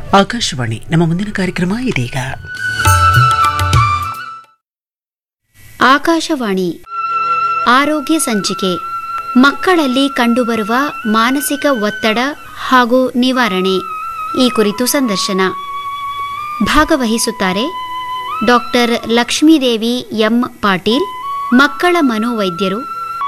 ಆಕಾಶವಾಣಿ ನಮ್ಮ ಮುಂದಿನ ಕಾರ್ಯಕ್ರಮ ಇದೀಗ ಆಕಾಶವಾಣಿ ಆರೋಗ್ಯ ಸಂಚಿಕೆ ಮಕ್ಕಳಲ್ಲಿ ಕಂಡುಬರುವ ಮಾನಸಿಕ ಒತ್ತಡ ಹಾಗೂ ನಿವಾರಣೆ ಈ ಕುರಿತು ಸಂದರ್ಶನ ಭಾಗವಹಿಸುತ್ತಾರೆ ಡಾಕ್ಟರ್ ಲಕ್ಷ್ಮೀದೇವಿ ಎಂ ಪಾಟೀಲ್ ಮಕ್ಕಳ ಮನೋವೈದ್ಯರು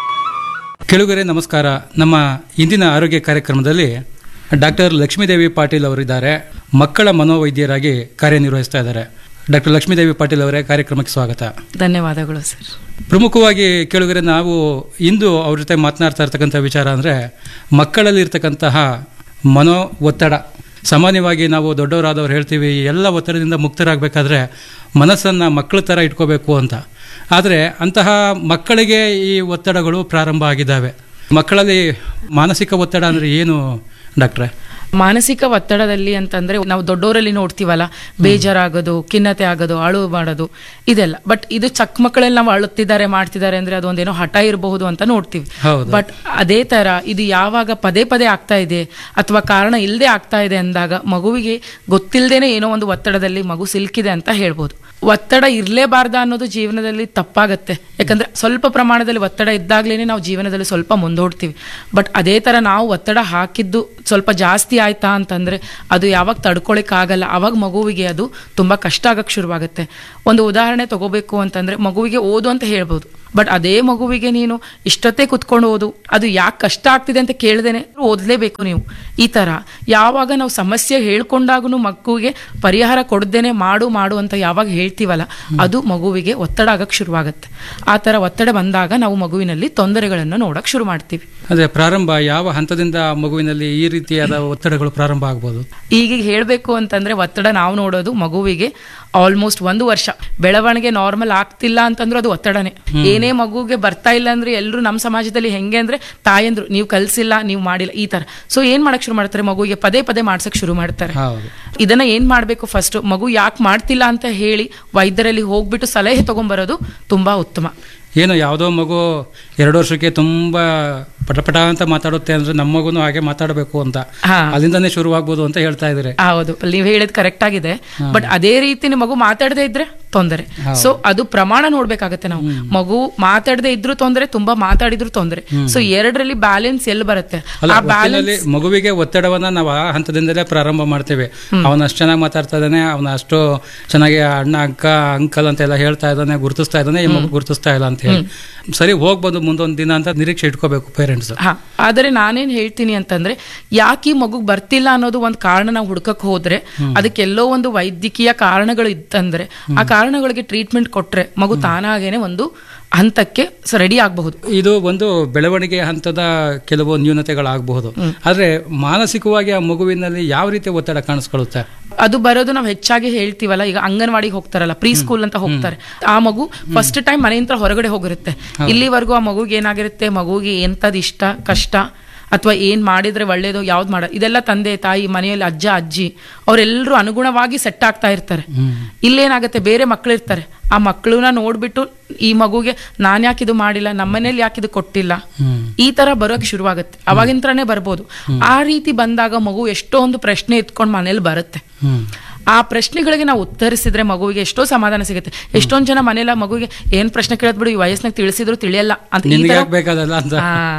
ಕೆಳಗರೆ ನಮಸ್ಕಾರ ನಮ್ಮ ಇಂದಿನ ಆರೋಗ್ಯ ಕಾರ್ಯಕ್ರಮದಲ್ಲಿ ಡಾಕ್ಟರ್ ಲಕ್ಷ್ಮೀದೇವಿ ಪಾಟೀಲ್ ಅವರಿದ್ದಾರೆ ಮಕ್ಕಳ ಮನೋವೈದ್ಯರಾಗಿ ಕಾರ್ಯನಿರ್ವಹಿಸ್ತಾ ಇದ್ದಾರೆ ಡಾಕ್ಟರ್ ಲಕ್ಷ್ಮೀದೇವಿ ಪಾಟೀಲ್ ಅವರೇ ಕಾರ್ಯಕ್ರಮಕ್ಕೆ ಸ್ವಾಗತ ಧನ್ಯವಾದಗಳು ಸರ್ ಪ್ರಮುಖವಾಗಿ ಕೇಳಿದರೆ ನಾವು ಇಂದು ಅವ್ರ ಜೊತೆ ಮಾತನಾಡ್ತಾ ಇರ್ತಕ್ಕಂಥ ವಿಚಾರ ಅಂದರೆ ಮಕ್ಕಳಲ್ಲಿ ಇರ್ತಕ್ಕಂತಹ ಮನೋ ಒತ್ತಡ ಸಾಮಾನ್ಯವಾಗಿ ನಾವು ದೊಡ್ಡವರಾದವ್ರು ಹೇಳ್ತೀವಿ ಎಲ್ಲ ಒತ್ತಡದಿಂದ ಮುಕ್ತರಾಗಬೇಕಾದ್ರೆ ಮನಸ್ಸನ್ನು ಮಕ್ಕಳ ಥರ ಇಟ್ಕೋಬೇಕು ಅಂತ ಆದರೆ ಅಂತಹ ಮಕ್ಕಳಿಗೆ ಈ ಒತ್ತಡಗಳು ಪ್ರಾರಂಭ ಆಗಿದ್ದಾವೆ ಮಕ್ಕಳಲ್ಲಿ ಮಾನಸಿಕ ಒತ್ತಡ ಅಂದರೆ ಏನು ಡಾಕ್ಟ್ರೆ ಮಾನಸಿಕ ಒತ್ತಡದಲ್ಲಿ ಅಂತಂದ್ರೆ ನಾವು ದೊಡ್ಡವರಲ್ಲಿ ನೋಡ್ತೀವಲ್ಲ ಬೇಜಾರಾಗೋದು ಖಿನ್ನತೆ ಆಗೋದು ಅಳು ಮಾಡೋದು ಇದೆಲ್ಲ ಬಟ್ ಇದು ಚಕ್ ಮಕ್ಕಳಲ್ಲಿ ನಾವು ಅಳುತ್ತಿದ್ದಾರೆ ಮಾಡ್ತಿದ್ದಾರೆ ಅಂದ್ರೆ ಅದೊಂದೇನೋ ಹಠ ಇರಬಹುದು ಅಂತ ನೋಡ್ತೀವಿ ಹೌದು. ಬಟ್ ಅದೇ ತರ ಇದು ಯಾವಾಗ ಪದೇ ಪದೇ ಆಗ್ತಾ ಇದೆ ಅಥವಾ ಕಾರಣ ಇಲ್ಲದೆ ಆಗ್ತಾ ಇದೆ ಅಂದಾಗ ಮಗುವಿಗೆ ಗೊತ್ತಿಲ್ಲದೇನೆ ಏನೋ ಒಂದು ಒತ್ತಡದಲ್ಲಿ ಮಗು ಸಿಲುಕಿದೆ ಅಂತ ಹೇಳ್ಬೋದು ಒತ್ತಡ ಇರಲೇಬಾರ್ದ ಅನ್ನೋದು ಜೀವನದಲ್ಲಿ ತಪ್ಪಾಗತ್ತೆ ಯಾಕಂದ್ರೆ ಸ್ವಲ್ಪ ಪ್ರಮಾಣದಲ್ಲಿ ಒತ್ತಡ ಇದ್ದಾಗ್ಲೇನೆ ನಾವು ಜೀವನದಲ್ಲಿ ಸ್ವಲ್ಪ ಮುಂದೋಡ್ತೀವಿ ಬಟ್ ಅದೇ ತರ ನಾವು ಒತ್ತಡ ಹಾಕಿದ್ದು ಸ್ವಲ್ಪ ಜಾಸ್ತಿ ಆಯ್ತಾ ಅಂತಂದ್ರೆ ಅದು ಯಾವಾಗ ತಡ್ಕೊಳಕ್ ಆಗಲ್ಲ ಅವಾಗ ಮಗುವಿಗೆ ಅದು ತುಂಬಾ ಕಷ್ಟ ಆಗಕ್ ಶುರುವಾಗುತ್ತೆ ಒಂದು ಉದಾಹರಣೆ ತಗೋಬೇಕು ಅಂತಂದ್ರೆ ಮಗುವಿಗೆ ಓದು ಅಂತ ಹೇಳ್ಬೋದು ಬಟ್ ಅದೇ ಮಗುವಿಗೆ ನೀನು ಇಷ್ಟೊತ್ತೇ ಕುತ್ಕೊಂಡು ಓದು ಅದು ಯಾಕೆ ಕಷ್ಟ ಆಗ್ತಿದೆ ಅಂತ ಕೇಳ್ದೇನೆ ಓದಲೇಬೇಕು ನೀವು ಈ ತರ ಯಾವಾಗ ನಾವು ಸಮಸ್ಯೆ ಹೇಳ್ಕೊಂಡಾಗೂ ಮಗುವಿಗೆ ಪರಿಹಾರ ಕೊಡ್ದೇನೆ ಮಾಡು ಮಾಡು ಅಂತ ಯಾವಾಗ ಹೇಳ್ತೀವಲ್ಲ ಅದು ಮಗುವಿಗೆ ಒತ್ತಡ ಆಗಕ್ ಶುರುವಾಗುತ್ತೆ ಆ ತರ ಒತ್ತಡ ಬಂದಾಗ ನಾವು ಮಗುವಿನಲ್ಲಿ ತೊಂದರೆಗಳನ್ನು ನೋಡಕ್ ಶುರು ಮಾಡ್ತೀವಿ ಅಂದರೆ ಪ್ರಾರಂಭ ಯಾವ ಹಂತದಿಂದ ಮಗುವಿನಲ್ಲಿ ಈ ರೀತಿಯಾದ ಒತ್ತಡಗಳು ಪ್ರಾರಂಭ ಆಗ್ಬೋದು ಈಗ ಹೇಳಬೇಕು ಅಂತಂದ್ರೆ ಒತ್ತಡ ನಾವು ನೋಡೋದು ಮಗುವಿಗೆ ಆಲ್ಮೋಸ್ಟ್ ಒಂದು ವರ್ಷ ಬೆಳವಣಿಗೆ ನಾರ್ಮಲ್ ಆಗ್ತಿಲ್ಲ ಅಂತಂದ್ರೆ ಅದು ಒತ್ತಡನೇ ಏನೇ ಮಗುಗೆ ಬರ್ತಾ ಇಲ್ಲ ಅಂದ್ರೆ ಎಲ್ಲರೂ ನಮ್ಮ ಸಮಾಜದಲ್ಲಿ ಹೆಂಗೆ ಅಂದ್ರೆ ತಾಯಂದ್ರು ನೀವು ಕಲ್ಸಿಲ್ಲ ನೀವು ಮಾಡಿಲ್ಲ ಈ ತರ ಸೊ ಏನ್ ಮಾಡಕ್ ಶುರು ಮಾಡ್ತಾರೆ ಮಗುವಿಗೆ ಪದೇ ಪದೇ ಮಾಡ್ಸಕ್ ಶುರು ಮಾಡ್ತಾರೆ ಹೌದು ಇದನ್ನ ಏನ್ ಮಾಡ್ಬೇಕು ಫಸ್ಟ್ ಮಗು ಯಾಕೆ ಮಾಡ್ತಿಲ್ಲ ಅಂತ ಹೇಳಿ ವೈದ್ಯರಲ್ಲಿ ಹೋಗ್ಬಿಟ್ಟು ಸಲಹೆ ತಗೊಂಬರೋದು ತುಂಬಾ ಉತ್ತಮ ಏನು ಯಾವುದೋ ಮಗು ಎರಡು ವರ್ಷಕ್ಕೆ ತುಂಬ ಪಟಪಟ ಅಂತ ಮಾತಾಡುತ್ತೆ ಅಂದ್ರೆ ನಮ್ಮ ಮಗುನು ಹಾಗೆ ಮಾತಾಡಬೇಕು ಅಂತ ಹಾ. ಅಲ್ಲಿಂದನೇ ಶುರುವಾಗ್ಬೋದು ಅಂತ ಹೇಳ್ತಾ ಇದ್ದಾರೆ ಹೌದು ನೀವು ಹೇಳಿದ್ ಕರೆಕ್ಟ್ ಆಗಿದೆ ಬಟ್ ಅದೇ ರೀತಿ ನಿಮ್ಮ ಮಗು ಮಾತಾಡದೇ ಇದ್ರೆ ತೊಂದರೆ ಸೊ ಅದು ಪ್ರಮಾಣ ನೋಡ್ಬೇಕಾಗತ್ತೆ ನಾವು ಮಗು ಮಾತಾಡದೇ ಇದ್ರು ತೊಂದರೆ ತುಂಬಾ ಮಾತಾಡಿದ್ರು ತೊಂದರೆ ಸೊ ಎರಡರಲ್ಲಿ ಬ್ಯಾಲೆನ್ಸ್ ಎಲ್ಲಿ ಬರುತ್ತೆ ಅಲ್ಲ ಆ ಬ್ಯಾಲೆನ್ಸ್ ಒಟ್ಟಿನಲ್ಲಿ ಮಗುವಿಗೆ ಒತ್ತಡವನ್ನ ನಾವು ಆ ಹಂತದಿಂದಲೇ ಪ್ರಾರಂಭ ಮಾಡ್ತೇವೆ ಅವನ ಅಷ್ಟು ಚೆನ್ನಾಗಿ ಮಾತಾಡ್ತಾ ಇದ್ದಾನೆ ಅವನ ಅಷ್ಟು ಚೆನ್ನಾಗಿ ಅಣ್ಣ ಅಕ್ಕ ಅಂಕಲ್ ಅಂತ ಎಲ್ಲ ಹೇಳ್ತಾ ಇದ್ದಾನೆ ಗುರುತಿಸ್ತಾ ಇದ್ದಾನೆ ಈ ಮಗು ಗುರುತಿಸ್ತಾ ಇಲ್ಲ ಅಂತ ಹೇಳಿ ಸರಿ ಹೋಗ್ಬೋದು ಮುಂದೊಂದು ದಿನ ಅಂತ ನಿರೀಕ್ಷೆ ಇಟ್ಕೋಬೇಕು ಪೇರೆಂಟ್ಸ್ ಹಾ ಆದರೆ ನಾನೇನ್ ಹೇಳ್ತೀನಿ ಅಂತಂದ್ರೆ ಯಾಕೆ ಈ ಮಗುಗ್ ಬರ್ತಿಲ್ಲ ಅನ್ನೋದು ಒಂದು ಕಾರಣ ನಾವು ಹುಡ್ಕಕ್ ಹೋದ್ರೆ ಅದಕ್ಕೆಲ್ಲೋ ಒಂದು ವೈದ್ಯಕೀಯ ಕಾರಣಗಳು ಇತ್ತಂದ್ರೆ ಆ ಕಾರಣಗಳಿಗೆ ಟ್ರೀಟ್ಮೆಂಟ್ ಕೊಟ್ರೆ ಮಗು ತಾನಾಗೇನೆ ಒಂದು ಹಂತಕ್ಕೆ ರೆಡಿ ಆಗಬಹುದು ಇದು ಒಂದು ಬೆಳವಣಿಗೆ ಹಂತದ ಕೆಲವು ನ್ಯೂನತೆಗಳಾಗಬಹುದು ಆದ್ರೆ ಮಾನಸಿಕವಾಗಿ ಆ ಮಗುವಿನಲ್ಲಿ ಯಾವ ರೀತಿಯ ಒತ್ತಡ ಕಾಣಿಸ್ಕೊಳ್ಳುತ್ತೆ ಅದು ಬರೋದು ನಾವು ಹೆಚ್ಚಾಗಿ ಹೇಳ್ತೀವಲ್ಲ ಈಗ ಅಂಗನವಾಡಿಗೆ ಹೋಗ್ತಾರಲ್ಲ ಪ್ರೀ ಸ್ಕೂಲ್ ಅಂತ ಹೋಗ್ತಾರೆ ಆ ಮಗು ಫಸ್ಟ್ ಟೈಮ್ ಮನೆಯಿಂದ ಹೊರಗಡೆ ಹೋಗಿರುತ್ತೆ ಇಲ್ಲಿವರೆಗೂ ಆ ಮಗುಗೆ ಏನಾಗಿರುತ್ತೆ ಮಗುಗೆ ಎಂತದ್ ಇಷ್ಟ ಕಷ್ಟ ಅಥವಾ ಏನ್ ಮಾಡಿದ್ರೆ ಒಳ್ಳೇದು ಯಾವ್ದು ಮಾಡ ಇದೆಲ್ಲ ತಂದೆ ತಾಯಿ ಮನೆಯಲ್ಲಿ ಅಜ್ಜ ಅಜ್ಜಿ ಅವರೆಲ್ಲರೂ ಅನುಗುಣವಾಗಿ ಸೆಟ್ ಆಗ್ತಾ ಇರ್ತಾರೆ ಇಲ್ಲೇನಾಗುತ್ತೆ ಬೇರೆ ಮಕ್ಳು ಇರ್ತಾರೆ ಆ ಮಕ್ಕಳನ್ನ ನೋಡ್ಬಿಟ್ಟು ಈ ಮಗುಗೆ ನಾನ್ ಯಾಕೆ ಇದು ಮಾಡಿಲ್ಲ ನಮ್ಮನೇಲಿ ಯಾಕೆ ಇದು ಕೊಟ್ಟಿಲ್ಲ ಈ ತರ ಬರೋಕೆ ಶುರುವಾಗುತ್ತೆ ಅವಾಗಿಂತ್ರನೇ ಬರ್ಬೋದು ಆ ರೀತಿ ಬಂದಾಗ ಮಗು ಎಷ್ಟೊಂದು ಪ್ರಶ್ನೆ ಎತ್ಕೊಂಡು ಮನೇಲಿ ಬರುತ್ತೆ ಹ್ಮ್ ಆ ಪ್ರಶ್ನೆಗಳಿಗೆ ನಾವು ಉತ್ತರಿಸಿದ್ರೆ ಮಗುವಿಗೆ ಎಷ್ಟೋ ಸಮಾಧಾನ ಸಿಗುತ್ತೆ ಎಷ್ಟೊಂದ್ ಜನ ಮನೇಲಿ ಮಗುವಿಗೆ ಏನ್ ಪ್ರಶ್ನೆ ಕೇಳೋದ್ ಬಿಡು ಈ ವಯಸ್ಸಿನಾಗ ತಿಳಿಸಿದ್ರು ತಿಳಿಯಲ್ಲ ಅಂತ ಈ ನಿನ್ಗೆ ತರ ಯಾಕೆ ಬೇಕಾದಲ್ಲ ಅಂತ